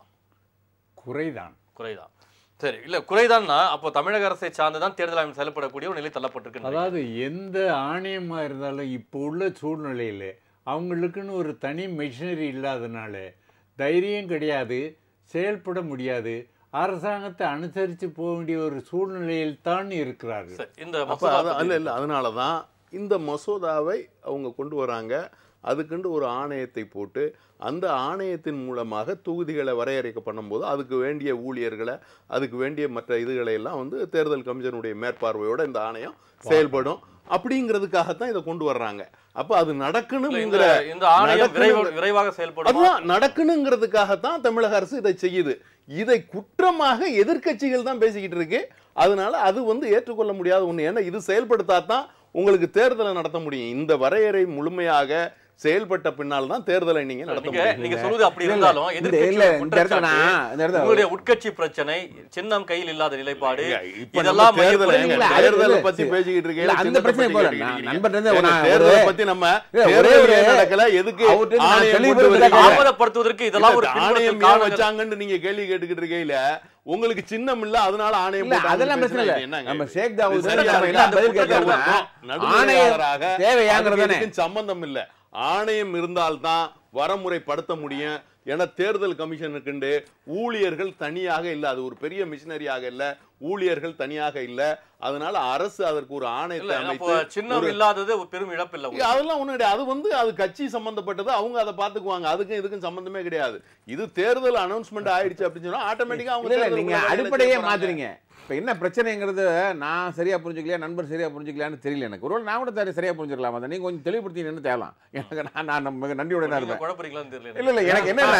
[SPEAKER 3] குறைதான்
[SPEAKER 1] குறைதான் சரி இல்ல குறைதான்னா அப்போ தமிழக அரசை சார்ந்து தான் தேர்தல் ஆணையம் செயல்படக்கூடிய ஒரு நிலை தள்ளப்பட்டிருக்கு
[SPEAKER 3] அதாவது எந்த ஆணையமாக இருந்தாலும் இப்போ உள்ள சூழ்நிலையில் அவங்களுக்குன்னு ஒரு தனி மிஷினரி இல்லாதனால தைரியம் கிடையாது செயல்பட முடியாது அரசாங்கத்தை அனுசரித்து போக வேண்டிய ஒரு சூழ்நிலையில் தான் இருக்கிறார்கள்
[SPEAKER 1] சரி, இந்த
[SPEAKER 4] அப்ப
[SPEAKER 1] மசோதா
[SPEAKER 4] அது
[SPEAKER 1] பத்தி-
[SPEAKER 4] அல்ல இல்ல அதனால தான் இந்த மசோதாவை அவங்க கொண்டு வராங்க அதுக்குண்டு ஒரு ஆணையத்தை போட்டு அந்த ஆணையத்தின் மூலமாக தொகுதிகளை வரையறைக்க பண்ணும்போது அதுக்கு வேண்டிய ஊழியர்களை அதுக்கு வேண்டிய மற்ற இதுகளை எல்லாம் வந்து தேர்தல் கமிஷனுடைய மேற்பார்வையோட இந்த ஆணையம் செயல்படும் அப்படிங்கிறதுக்காகத்தான் இதை கொண்டு வர்றாங்க அப்ப அது
[SPEAKER 1] இல்ல, இந்த
[SPEAKER 4] நடக்கணுங்கிற
[SPEAKER 1] இந்த ஆணையம்
[SPEAKER 4] நடக்கணும்.
[SPEAKER 1] விரைவா- விரைவாக செயல்படும்
[SPEAKER 4] அதுதான் நடக்கணுங்கிறதுக்காகத்தான் தமிழக அரசு இதை செய்யுது இதை குற்றமாக எதிர்க்கட்சிகள் தான் பேசிக்கிட்டு இருக்கு அதனால அது வந்து ஏற்றுக்கொள்ள முடியாத ஒண்ணு ஏன்னா இது செயல்படுத்தாதான் உங்களுக்கு தேர்தலை நடத்த முடியும் இந்த வரையறை முழுமையாக செயல்பட்ட பின்னால் தான் தேர்தலை நீங்க நடத்த
[SPEAKER 1] நீங்க
[SPEAKER 4] முடியும்
[SPEAKER 1] நீங்க சொல்வது அப்படி
[SPEAKER 2] இல்ல,
[SPEAKER 1] இருந்தாலும்
[SPEAKER 2] இந்த-
[SPEAKER 1] எதிர்க்கட்சியோட
[SPEAKER 2] இல்ல, இந்த இடத்துல
[SPEAKER 1] குற்றச்சாட்டு,
[SPEAKER 2] நான் இந்த இடத்துல-
[SPEAKER 1] உங்களுடைய உட்கட்சி பிரச்சனை சின்னம் கையில் இல்லாத நிலைப்பாடு
[SPEAKER 4] இப்ப
[SPEAKER 1] இதெல்லாம்
[SPEAKER 4] நம்ம தேர்தலை
[SPEAKER 1] மையப்படுத்தி-
[SPEAKER 4] ஏங்க,
[SPEAKER 2] இல்ல, அது
[SPEAKER 4] தேர்தலை
[SPEAKER 2] இல்ல,
[SPEAKER 4] பத்தி
[SPEAKER 2] சரி.
[SPEAKER 4] பேசிக்கிட்டு
[SPEAKER 2] இல்ல,
[SPEAKER 4] இருக்கீங்க
[SPEAKER 2] அந்த
[SPEAKER 4] சின்னத்தை
[SPEAKER 2] பிரச்சனை
[SPEAKER 4] பத்தி
[SPEAKER 2] போல,
[SPEAKER 4] கேட்டுக்கிட்டு
[SPEAKER 2] நான்
[SPEAKER 4] இருக்கீங்க.
[SPEAKER 2] நண்பர்கிட்ட
[SPEAKER 4] ஏங்க,
[SPEAKER 2] நான்
[SPEAKER 4] தேர்தலை
[SPEAKER 2] ஒரு-
[SPEAKER 4] பத்தி நம்ம
[SPEAKER 2] இல்ல, ஒரே
[SPEAKER 4] தேர்தல்
[SPEAKER 2] ஒரு-
[SPEAKER 4] ஏன் நடக்கல எதுக்கு
[SPEAKER 2] அவர்கிட்ட நான்
[SPEAKER 4] ஆணையம்
[SPEAKER 2] தெளிவு
[SPEAKER 4] கொண்டு
[SPEAKER 2] படுத்துறேன்.
[SPEAKER 4] வரீங்க?
[SPEAKER 1] தாமதப்படுத்துவதற்கு இதெல்லாம் ஒரு
[SPEAKER 4] இல்ல,
[SPEAKER 1] பின்புலத்தில்
[SPEAKER 4] ஆணையம் ஏன்
[SPEAKER 1] காரணங்கள்
[SPEAKER 4] வச்சாங்கன்னு நீங்க கேள்வி கேட்டுக்கிட்டு இருக்கையில உங்களுக்கு சின்னம் இல்ல அதனால ஆணையம்
[SPEAKER 2] இல்ல
[SPEAKER 4] போட்டாங்கன்னு
[SPEAKER 2] அதெல்லாம் பிரச்சனை
[SPEAKER 4] பேசுனா
[SPEAKER 2] இல்ல
[SPEAKER 4] இது என்னங்க
[SPEAKER 2] நம்ம
[SPEAKER 4] இது?
[SPEAKER 2] ஷேக் தாவூத்
[SPEAKER 4] இது சரியா
[SPEAKER 2] நம்ம
[SPEAKER 4] இருக்கா?
[SPEAKER 2] என்ன பதில்
[SPEAKER 4] அந்த
[SPEAKER 2] கேட்கறோம்னா
[SPEAKER 4] குற்றச்சாட்டு
[SPEAKER 2] ஆணையம்
[SPEAKER 4] நடுநிலையாளராக
[SPEAKER 2] தேவையாங்கிறது
[SPEAKER 4] அதுக்கு
[SPEAKER 2] தானே
[SPEAKER 4] இதுக்கும் சம்பந்தம் இல்ல ஆணையம் இருந்தால்தான் வரமுறைப்படுத்த முடியும் ஏன்னா தேர்தல் கமிஷனுக்குண்டு ஊழியர்கள் தனியாக இல்ல அது ஒரு பெரிய மிஷினரியாக இல்ல ஊழியர்கள் தனியாக இல்ல அதனால அரசு அதற்கு ஒரு
[SPEAKER 1] இல்ல
[SPEAKER 4] ஆணையத்தை
[SPEAKER 1] அப்போ
[SPEAKER 4] அமைத்து
[SPEAKER 1] சின்னம்
[SPEAKER 4] ஒரு-
[SPEAKER 1] இல்லாதது ஒரு பெரும் இழப்பு இல்ல உங்களுக்கு.
[SPEAKER 4] அதெல்லாம் ஒண்ணும் கிடையாது அது வந்து அது கட்சி சம்பந்தப்பட்டது அவங்க அதை பாத்துக்குவாங்க அதுக்கும் இதுக்கும் சம்பந்தமே கிடையாது இது தேர்தல் அனௌன்ஸ்மெண்ட் ஆயிடுச்சு அப்படின்னு சொன்னா ஆட்டோமேட்டிக்கா அவங்க
[SPEAKER 2] இல்ல இல்ல
[SPEAKER 4] தேர்தல்
[SPEAKER 2] நீங்க
[SPEAKER 4] வேலைகளை
[SPEAKER 2] அடிப்படையே
[SPEAKER 4] செய்ய போறாங்க.
[SPEAKER 2] மாத்துறீங்க இப்ப என்ன பிரச்சனைங்கிறது நான் சரியா புரிஞ்சுக்கலையா நண்பர் சரியா புரிஞ்சுக்கலையான்னு தெரியல எனக்கு ஒருவேளை நான் கூட தெரிய- சரியா புரிஞ்சுக்கலாம் அதை நீங்க கொஞ்சம் தெளிவுபடுத்தி என்ன தேவலாம் எனக்கு நான் நான் நம்ம நன்றியோட தான்
[SPEAKER 1] நீங்க
[SPEAKER 2] இருப்பேன்
[SPEAKER 1] குழப்பறீங்களான்னு தெரியல
[SPEAKER 2] இல்ல இல்ல எனக்கு என்னன்னா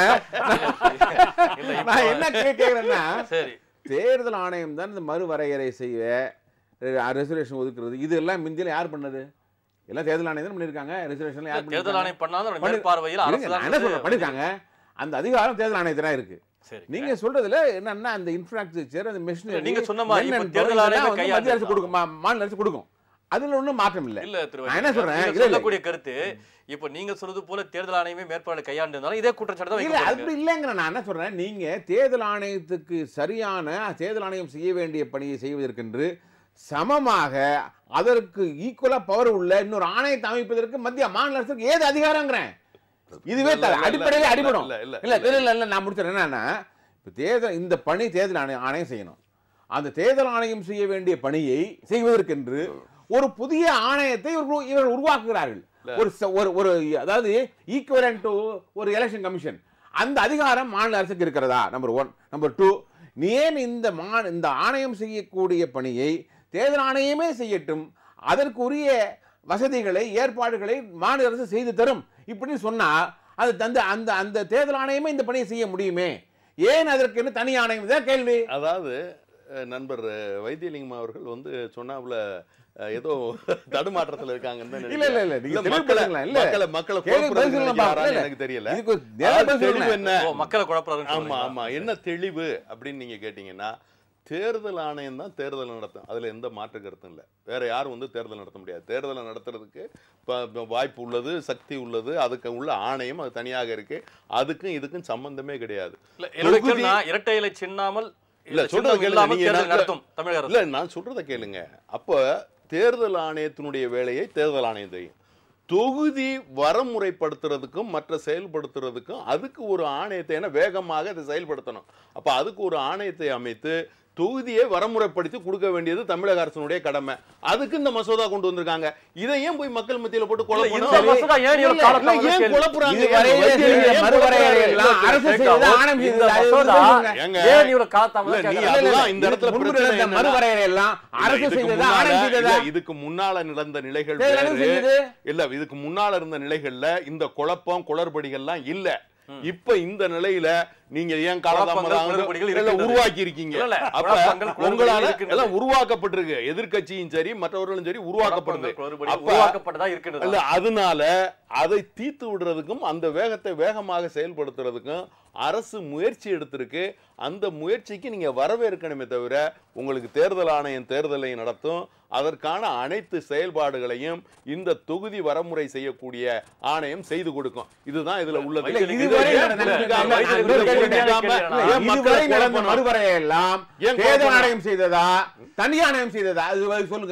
[SPEAKER 1] இல்ல, இப்போ-
[SPEAKER 2] நான் என்ன கே- கேக்குறேன்னா
[SPEAKER 1] சரி
[SPEAKER 2] தேர்தல் ஆணையம் தான் இந்த மறுவரையறை செய்ய ரிசர்வேஷன் ஒதுக்குறது இது எல்லாம் முந்தியில யார் பண்ணது எல்லாம் தேர்தல் ஆணையம் தான் பண்ணிருக்காங்க ரிசர்வேஷன் யார்
[SPEAKER 1] தேர்தல்
[SPEAKER 2] பண்ணிருக்காங்க?
[SPEAKER 1] ஆணையம் பண்ணாலும் அதோட
[SPEAKER 2] பண்ணு-
[SPEAKER 1] மேற்பார்வையில்
[SPEAKER 2] இருங்க,
[SPEAKER 1] அரசு
[SPEAKER 2] நான் என்ன சொல்றேன் பண்ணிருக்காங்க அந்த அதிகாரம் தேர்தல் ஆணையத்துல தான் இருக்கு
[SPEAKER 1] சரி
[SPEAKER 2] நீங்க சொல்றதுல என்னன்னா அந்த இன்ஃப்ராஸ்ட்ரக்சர் அந்த மிஷினரி
[SPEAKER 1] நீங்க சொன்ன மாதிரி இப்ப தேர்தல் ஆணையமே
[SPEAKER 2] மத்திய அரசு
[SPEAKER 1] கையாண்டு
[SPEAKER 2] கொடுக்கும் மா- மாநில அரசு கொடுக்கும் அதுல ஒண்ணும் மாற்றம் இல்ல
[SPEAKER 1] இல்ல திரு
[SPEAKER 2] நான் என்ன சொல்றேன்?
[SPEAKER 1] நீங்க
[SPEAKER 2] இல்ல, இல்ல.
[SPEAKER 1] சொல்லக்கூடிய கருத்து இப்ப நீங்க சொல்றது போல தேர்தல் ஆணையமே மேற்பார்வை கையாண்டு இருந்தாலும் இதே குற்றச்சாட்டு தான்
[SPEAKER 2] இல்ல
[SPEAKER 1] வைக்கப்படுது.
[SPEAKER 2] அப்படி இல்லைங்கிற நான் என்ன சொல்றேன் நீங்க தேர்தல் ஆணையத்துக்கு சரியான தேர்தல் ஆணையம் செய்ய வேண்டிய பணியை செய்வதற்கென்று சமமாக அதற்கு ஈக்குவலா பவர் உள்ள இன்னொரு ஆணையத்தை அமைப்பதற்கு மத்திய மாநில அரசுக்கு ஏது அதிகாரங்கிறேன் இதுவே
[SPEAKER 4] இல்ல, இல்ல, இல்ல,
[SPEAKER 2] அடிப்படையில
[SPEAKER 4] இல்ல,
[SPEAKER 2] அடிபடும்
[SPEAKER 4] இல்ல, இல்ல,
[SPEAKER 2] இல்ல இல்ல இல்ல இல்ல நான் முடிச்சிடறேன் என்னன்னா இப்ப தேர்தல் இந்த பணி தேர்தல் ஆணையம் ஆணையம் செய்யணும் அந்த தேர்தல் ஆணையம் செய்ய வேண்டிய பணியை செய்வதற்கென்று ஒரு புதிய ஆணையத்தை இவர்கள் இவர்கள் உருவாக்குகிறார்கள் ஒரு ச- ஒரு ஒரு அதாவது ஈக்குவலன் டு ஒரு எலெக்ஷன் கமிஷன் அந்த அதிகாரம் மாநில அரசுக்கு இருக்கிறதா நம்பர் ஒன் நம்பர் டூ நீ ஏன் இந்த மா இந்த ஆணையம் செய்யக்கூடிய பணியை தேர்தல் ஆணையமே செய்யட்டும் அதற்குரிய வசதிகளை ஏற்பாடுகளை மாநில அரசு செய்து தரும் இப்படின்னு சொன்னா அது தந்து அந்த அந்த தேர்தல் ஆணையமே இந்த பணியை செய்ய முடியுமே ஏன் அதற்கு என்ன தனி ஆணையம் தான் கேள்வி
[SPEAKER 4] அதாவது அஹ், நண்பர் அஹ், வைத்தியலிங்கம் அவர்கள் வந்து சொன்னாப்புல அஹ், ஏதோ தடுமாற்றத்துல இருக்காங்கன்னு தான்
[SPEAKER 2] இல்ல இல்ல இல்ல நீங்க
[SPEAKER 4] இல்ல, மக்களை
[SPEAKER 2] தெளிவுபடுத்துங்களேன் இல்ல
[SPEAKER 4] மக்களை மக்களை
[SPEAKER 2] கேள்வி பதில்
[SPEAKER 4] குழப்புறதுக்கு
[SPEAKER 2] சொல்லலாம்
[SPEAKER 4] நினைக்கிறாரான்னு
[SPEAKER 2] இல்ல,
[SPEAKER 4] எனக்கு தெரியல
[SPEAKER 2] இதுக்கு ஒரு நேரா
[SPEAKER 4] அதாவது
[SPEAKER 2] பதில்
[SPEAKER 4] தெளிவு
[SPEAKER 2] சொல்லுங்க.
[SPEAKER 4] என்ன
[SPEAKER 1] ஓ, மக்களை குழப்பறாருன்னு
[SPEAKER 4] ஆமா
[SPEAKER 1] சொல்றீங்களா?
[SPEAKER 4] ஆமா என்ன தெளிவு அப்படின்னு நீங்க கேட்டீங்கன்னா தேர்தல் ஆணையம் தான் தேர்தல் நடத்தும் அதுல எந்த மாற்று கருத்தும் இல்ல வேற யாரும் வந்து தேர்தல் நடத்த முடியாது தேர்தலை நடத்துறதுக்கு ப- ப- வாய்ப்பு உள்ளது சக்தி உள்ளது அதுக்கு உள்ள ஆணையம் அது தனியாக இருக்கு அதுக்கும் இதுக்கும் சம்பந்தமே கிடையாது
[SPEAKER 1] இல்ல, என்னுடைய கேள்வி
[SPEAKER 4] தொகுதி-
[SPEAKER 1] நான் இரட்டை இலை சின்னாமல்
[SPEAKER 4] இல்ல,
[SPEAKER 1] இல்ல
[SPEAKER 4] சொல்றத
[SPEAKER 1] சின்னம்
[SPEAKER 4] கேளுங்க.
[SPEAKER 1] இல்லாமல்
[SPEAKER 4] நீங்க
[SPEAKER 1] தேர்தல்
[SPEAKER 4] நான்
[SPEAKER 1] நடத்தும் தமிழக அரசு
[SPEAKER 4] இல்ல நான் சொல்றத கேளுங்க அப்ப தேர்தல் ஆணையத்தினுடைய வேலையை தேர்தல் ஆணையம் செய்யும் தொகுதி வரமுறைப்படுத்துறதுக்கும் மற்ற செயல்படுத்துறதுக்கும் அதுக்கு ஒரு ஆணையத்தை ஏன்னா வேகமாக அதை செயல்படுத்தணும் அப்ப அதுக்கு ஒரு ஆணையத்தை அமைத்து தொகுதியை வரமுறைப்படுத்தி கொடுக்க வேண்டியது தமிழக அரசினுடைய கடமை அதுக்கு இந்த மசோதா கொண்டு வந்திருக்காங்க இதை ஏன் போய் மக்கள் மத்தியில போட்டு
[SPEAKER 1] இல்ல, இந்த
[SPEAKER 4] குழப்பணும்
[SPEAKER 1] மசோதா ஏன் இவ்வளவு
[SPEAKER 2] இல்ல,
[SPEAKER 1] காலத்தாமதம்
[SPEAKER 4] இல்ல, ஏன்
[SPEAKER 1] கேள்வி?
[SPEAKER 4] குழப்புறாங்க
[SPEAKER 2] இது வரையிலே
[SPEAKER 4] வைத்தியலிங்கம்
[SPEAKER 2] செய்த
[SPEAKER 4] ஏன்
[SPEAKER 2] மறுவரையறை
[SPEAKER 4] குழப்புறாரு?
[SPEAKER 2] எல்லாம்
[SPEAKER 1] இல்ல,
[SPEAKER 2] அரசு
[SPEAKER 1] கேட்க
[SPEAKER 2] செய்ததா,
[SPEAKER 1] அவர்
[SPEAKER 2] ஆணையம்
[SPEAKER 1] இந்த
[SPEAKER 2] செய்ததா, இது
[SPEAKER 1] மசோதா
[SPEAKER 2] சொல்லுங்க.
[SPEAKER 4] ஏங்க,
[SPEAKER 1] ஏன் இவ்வளவு காலத்தாமதம்
[SPEAKER 4] இல்ல, நீ
[SPEAKER 1] கேட்கறாரு?
[SPEAKER 2] இல்ல, இல்ல,
[SPEAKER 4] அதுதான் இந்த இடத்துல
[SPEAKER 2] முன்பு
[SPEAKER 4] பிரச்சனை
[SPEAKER 2] நடந்த
[SPEAKER 4] என்னன்னா-
[SPEAKER 2] மறுவரையறை எல்லாம்
[SPEAKER 4] இல்ல,
[SPEAKER 2] அரசு
[SPEAKER 4] இதுக்கு
[SPEAKER 2] செய்ததா
[SPEAKER 4] முன்னால-
[SPEAKER 2] ஆணையம் செய்ததா
[SPEAKER 4] இல்ல, இதுக்கு முன்னால நடந்த நிலைகள்
[SPEAKER 2] தேர்தல் ஆணையம்
[SPEAKER 4] வேறு.
[SPEAKER 2] செய்தது
[SPEAKER 4] இல்ல இதுக்கு முன்னால இருந்த நிலைகள்ல இந்த குழப்பம் குளறுபடிகள்லாம் இல்ல இப்ப இந்த நிலையில நீங்க ஏன்
[SPEAKER 1] குழப்பங்கள்,
[SPEAKER 4] காலதாமதம்
[SPEAKER 1] குளறுபடிகள்
[SPEAKER 4] எல்லாம்
[SPEAKER 1] இருக்கின்றது.
[SPEAKER 4] உருவாக்கி இருக்கீங்க
[SPEAKER 1] இல்ல, இல்ல,
[SPEAKER 4] அப்ப
[SPEAKER 1] குழப்பங்கள், குளறுபடிகள்
[SPEAKER 4] உங்களால
[SPEAKER 1] இருக்கின்றது.
[SPEAKER 4] எல்லாம் உருவாக்கப்பட்டிருக்கு எதிர்க்கட்சியும் சரி மற்றவர்களும் சரி உருவாக்கப்படுது
[SPEAKER 1] குழப்பங்கள், குளறுபடி
[SPEAKER 4] அப்ப
[SPEAKER 1] உருவாக்கப்பட்டதா இருக்கின்றது
[SPEAKER 4] இல்ல அதனால அதை தீர்த்து விடுறதுக்கும் அந்த வேகத்தை வேகமாக செயல்படுத்துறதுக்கும் அரசு முயற்சி எடுத்திருக்கு அந்த முயற்சிக்கு நீங்க வரவேற்கணுமே தவிர உங்களுக்கு தேர்தல் ஆணையம் தேர்தலை நடத்தும் அதற்கான அனைத்து செயல்பாடுகளையும் இந்த தொகுதி வரமுறை செய்யக்கூடிய ஆணையம் செய்து கொடுக்கும் இதுதான் இதுல உள்ளது
[SPEAKER 1] இல்ல,
[SPEAKER 4] இது
[SPEAKER 2] இதுவரை
[SPEAKER 4] ஏன்
[SPEAKER 2] நடந்த-
[SPEAKER 4] புரிஞ்சுக்காம,
[SPEAKER 2] நான்
[SPEAKER 1] வைத்தியர்
[SPEAKER 2] இன்னொரு கேள்வி
[SPEAKER 4] புரிஞ்சுக்காம,
[SPEAKER 1] கேட்கிறேன்.
[SPEAKER 4] ஏன்
[SPEAKER 2] இதுவரை
[SPEAKER 4] மக்களை
[SPEAKER 2] நடந்த
[SPEAKER 4] குழப்பணும்?
[SPEAKER 2] மறுவரையை எல்லாம்
[SPEAKER 4] ஏன்
[SPEAKER 2] தேர்தல்
[SPEAKER 4] குழப்பணும்?
[SPEAKER 2] ஆணையம் செய்ததா தனி ஆணையம் செய்ததா அது அது சொல்லுங்க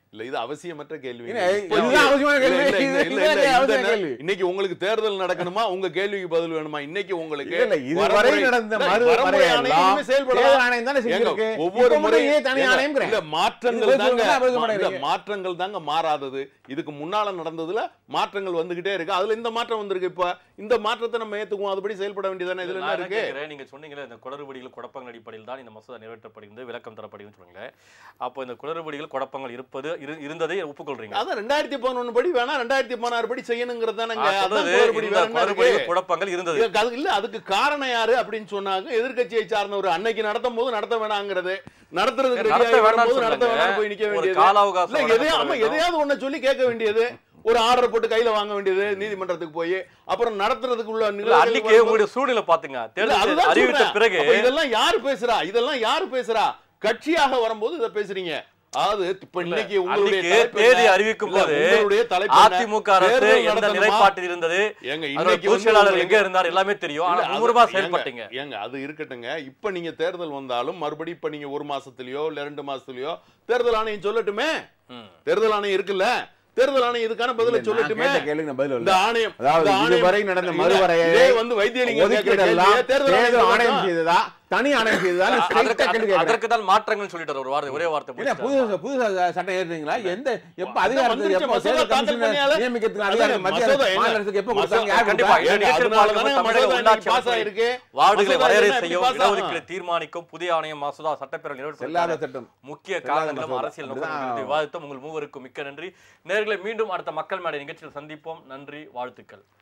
[SPEAKER 4] இல்ல இது அவசியமற்ற கேள்வி
[SPEAKER 2] இல்ல,
[SPEAKER 4] இப்ப
[SPEAKER 2] இதுதான் அவசியமான
[SPEAKER 4] இல்ல,
[SPEAKER 2] கேள்வி.
[SPEAKER 4] இல்ல, இல்ல,
[SPEAKER 2] இது-
[SPEAKER 4] இல்ல,
[SPEAKER 2] இதுதான்
[SPEAKER 4] இல்ல, இந்த
[SPEAKER 2] அவசியமான
[SPEAKER 4] நே-
[SPEAKER 2] கேள்வி.
[SPEAKER 4] இன்னைக்கு உங்களுக்கு தேர்தல் நடக்கணுமா உங்க கேள்விக்கு பதில் வேணுமா இன்னைக்கு உங்களுக்கு
[SPEAKER 2] இல்ல, இல்ல, இதுவரை
[SPEAKER 4] வரமுறை-
[SPEAKER 2] நடந்த
[SPEAKER 4] இல்ல,
[SPEAKER 2] மறு
[SPEAKER 4] வரமுறை
[SPEAKER 2] வரையெல்லாம்
[SPEAKER 4] ஆணையம் இனிமே செயல்படாது.
[SPEAKER 2] தேர்தல் ஆணையம் தானே
[SPEAKER 4] ஏங்க,
[SPEAKER 2] செஞ்சிருக்கு.
[SPEAKER 4] ஒவ்வொரு
[SPEAKER 2] இப்ப மட்டும்
[SPEAKER 4] முறையும்
[SPEAKER 2] ஏன் தனி
[SPEAKER 4] ஏங்க,
[SPEAKER 2] ஆணையம்ங்கிறேன்?
[SPEAKER 4] இல்ல, மாற்றங்கள்
[SPEAKER 2] இது
[SPEAKER 4] தாங்க
[SPEAKER 2] சொல்லுங்க, பதில்
[SPEAKER 4] மா- இல்ல,
[SPEAKER 2] மாட்டேங்கிறீங்க.
[SPEAKER 4] மாற்றங்கள் தாங்க மாறாதது இதுக்கு முன்னால நடந்ததுல மாற்றங்கள் வந்துகிட்டே இருக்கு அதுல இந்த மாற்றம் வந்திருக்கு இப்ப இந்த மாற்றத்தை நம்ம ஏத்துக்குவோம் அதுபடி செயல்பட வேண்டியதானே இதுல என்ன
[SPEAKER 1] நான் என்ன
[SPEAKER 4] இருக்கு
[SPEAKER 1] கேட்கிறேன், நீங்க சொன்னீங்களே இந்த குளறுபடிகள் குழப்பங்கள் அடிப்படையில் தான் இந்த மசோதா நிறைவேற்றப்படுகிறது விளக்கம் தரப்படுகிறது சொன்னீங்க அப்போ இந்த குளறுபடிகள் குழப்பங்கள் இருப்பது இரு- இருந்ததை ஒப்புக்கொள்றீங்க
[SPEAKER 4] அதான் ரெண்டாயிரத்தி பதினொன்னு படி வேணா ரெண்டாயிரத்தி பதினாறு படி செய்யணுங்கிறது தானங்க
[SPEAKER 1] நான்
[SPEAKER 4] அதான்
[SPEAKER 1] சொல்றது
[SPEAKER 4] குளறுபடி
[SPEAKER 1] இந்த
[SPEAKER 4] வேற என்ன இருக்கு?
[SPEAKER 1] குளறுபடிகள் குழப்பங்கள் இருந்தது
[SPEAKER 4] இதுக்கு அது- இல்ல அதுக்கு காரணம் யாரு அப்படின்னு சொன்னாங்க எதிர்க்கட்சியை சார்ந்தவர் அன்னைக்கு நடத்தும் போது நடத்த வேணாங்கிறது நடத்துறதுக்கு
[SPEAKER 1] நடத்த
[SPEAKER 4] ரெடியாகி
[SPEAKER 1] வேண்டாம்னு
[SPEAKER 4] வரும்போது நடத்த
[SPEAKER 1] சொல்லுங்க.
[SPEAKER 4] வேணாம் போய் நிக்க
[SPEAKER 1] ஒரு
[SPEAKER 4] வேண்டியது
[SPEAKER 1] கால அவகாசம்
[SPEAKER 4] இல்ல எதையா
[SPEAKER 1] வழங்கப்பட
[SPEAKER 4] ஆமா
[SPEAKER 1] வேண்டும்.
[SPEAKER 4] எதையாவது ஒண்ண சொல்லி கேட்க வேண்டியது ஒரு ஆர்டர் போட்டு கையில வாங்க வேண்டியது நீதிமன்றத்துக்கு போய் அப்புறம் நடத்துறதுக்கு உள்ள
[SPEAKER 1] இல்ல,
[SPEAKER 4] நிகழ்வுகள்
[SPEAKER 1] அன்னைக்கு
[SPEAKER 4] வரும்போது-
[SPEAKER 1] உங்களுடைய சூழ்நிலை பாத்துங்க
[SPEAKER 4] இல்ல,
[SPEAKER 1] தேர்தல்
[SPEAKER 4] அதுதான்
[SPEAKER 1] அறிவித்த
[SPEAKER 4] சொல்றேன்.
[SPEAKER 1] பிறகு
[SPEAKER 4] அப்ப இதெல்லாம் யாரு பேசுறா இதெல்லாம் யாரு பேசுறா கட்சியாக வரும்போது இத பேசுறீங்க அதாவது இப்ப இன்னைக்கு உங்களுடைய
[SPEAKER 1] அன்னைக்கு
[SPEAKER 4] தலைப்பு
[SPEAKER 1] தேதி
[SPEAKER 4] என்ன?
[SPEAKER 1] அறிவிக்கும்
[SPEAKER 4] இல்ல,
[SPEAKER 1] போது
[SPEAKER 4] உங்களுடைய தலைப்பு என்ன?
[SPEAKER 1] அதிமுக அரசு
[SPEAKER 4] தேர்தல்
[SPEAKER 1] எந்த
[SPEAKER 4] நடத்தணுமா?
[SPEAKER 1] நிலைப்பாட்டில் இருந்தது
[SPEAKER 4] ஏங்க
[SPEAKER 1] அதோட
[SPEAKER 4] இன்னைக்கு
[SPEAKER 1] பொதுச்
[SPEAKER 4] வந்து
[SPEAKER 1] செயலாளர் எங்க
[SPEAKER 4] உங்களுக்கு-
[SPEAKER 1] இருந்தார் எல்லாமே தெரியும் ஆனா
[SPEAKER 4] இல்ல, அது-
[SPEAKER 1] மும்முரமா
[SPEAKER 4] ஏங்க,
[SPEAKER 1] செயல்பட்டீங்க
[SPEAKER 4] ஏங்க அது இருக்கட்டுங்க இப்ப நீங்க தேர்தல் வந்தாலும் மறுபடியும் இப்ப நீங்க ஒரு மாசத்துலயோ இல்ல ரெண்டு மாசத்துலயோ தேர்தல் ஆணையம் சொல்லட்டுமே
[SPEAKER 1] ம்.
[SPEAKER 4] தேர்தல் ஆணையம் இருக்குல்ல தேர்தல் ஆணையம் இதுக்கான பதில
[SPEAKER 2] நான்
[SPEAKER 4] சொல்லட்டுமே
[SPEAKER 2] கேட்ட கேள்விக்கு நான் பதில்
[SPEAKER 4] இந்த
[SPEAKER 2] வரல.
[SPEAKER 4] ஆணையம்
[SPEAKER 2] அதாவது
[SPEAKER 4] இந்த ஆணையம்
[SPEAKER 2] இதுவரை நடந்த
[SPEAKER 4] இல்ல,
[SPEAKER 2] மறுவரையை
[SPEAKER 4] இதே வந்து வைத்தியலிங்கம் கேட்கிற
[SPEAKER 2] ஒதுக்கீடெல்லாம்
[SPEAKER 4] கேள்வியை தேர்தல்
[SPEAKER 2] தேர்தல்
[SPEAKER 4] ஆணையம்
[SPEAKER 2] ஆணையம்
[SPEAKER 4] சொல்லட்டும்.
[SPEAKER 2] செய்ததா தனி ஆணையம் செய்ததா straight ஆ
[SPEAKER 1] அதற்கு-
[SPEAKER 2] கேள்வி கேட்கிறேன்.
[SPEAKER 1] அதற்கு தான் மாற்றங்கள் சொல்லிட்டார் ஒரு வார்த்தை ஒரே வார்த்தை
[SPEAKER 2] என்ன
[SPEAKER 1] முடிச்சிட்டாரு.
[SPEAKER 2] புது புது சட்டம் ஏறுறீங்களா எந்த எப்ப
[SPEAKER 4] அதான்
[SPEAKER 2] அதிகாரத்துக்கு
[SPEAKER 4] வந்துருச்சு,
[SPEAKER 2] எப்ப
[SPEAKER 4] மசோதா
[SPEAKER 2] தேர்தல்
[SPEAKER 4] தாக்கல்
[SPEAKER 2] கமிஷனை
[SPEAKER 4] பண்ணியால-
[SPEAKER 2] நியமிக்கிறதுக்கு
[SPEAKER 4] அதான்
[SPEAKER 2] அதிகாரம் மத்திய
[SPEAKER 4] மசோதா
[SPEAKER 2] அரசு,
[SPEAKER 4] என்ன?
[SPEAKER 2] மாநில அரசுக்கு எப்ப
[SPEAKER 4] மசோதா-
[SPEAKER 2] கொடுத்தாங்க யார்
[SPEAKER 1] கண்டிப்பா
[SPEAKER 2] கொடுத்தா?
[SPEAKER 1] இந்த
[SPEAKER 4] ஏங்க,
[SPEAKER 1] நிகழ்ச்சியில்
[SPEAKER 4] அதனால
[SPEAKER 1] பார்க்கும்போது
[SPEAKER 4] தானே
[SPEAKER 1] தமிழக
[SPEAKER 4] மசோதா
[SPEAKER 1] உள்ளாட்சி
[SPEAKER 4] இன்னைக்கு pass
[SPEAKER 1] அமைப்புகளின்
[SPEAKER 4] ஆயிருக்கு.
[SPEAKER 1] வார்டுகளை
[SPEAKER 4] மசோதா
[SPEAKER 1] வரையறை
[SPEAKER 4] என்ன
[SPEAKER 1] செய்யவும்
[SPEAKER 4] இப்படி pass ஆகும்?
[SPEAKER 1] இடஒதுக்கீடு தீர்மானிக்கும் புதிய ஆணையம் மசோதா சட்டப்பேரவை
[SPEAKER 2] செல்லாத
[SPEAKER 1] நிறைவேற்ற
[SPEAKER 2] சட்டம்
[SPEAKER 1] முக்கிய
[SPEAKER 2] செல்லாத
[SPEAKER 1] காரணங்களும்
[SPEAKER 2] மசோதா.
[SPEAKER 1] அரசியல் நோக்கம்
[SPEAKER 2] அப்படிதான்
[SPEAKER 1] குறித்து விவாதித்தோம் உங்கள் மூவருக்கும் மிக்க நன்றி நேர்களை மீண்டும் அடுத்த மக்கள் மேடை நிகழ்ச்சியில் சந்திப்போம் நன்றி வாழ்த்துக்கள்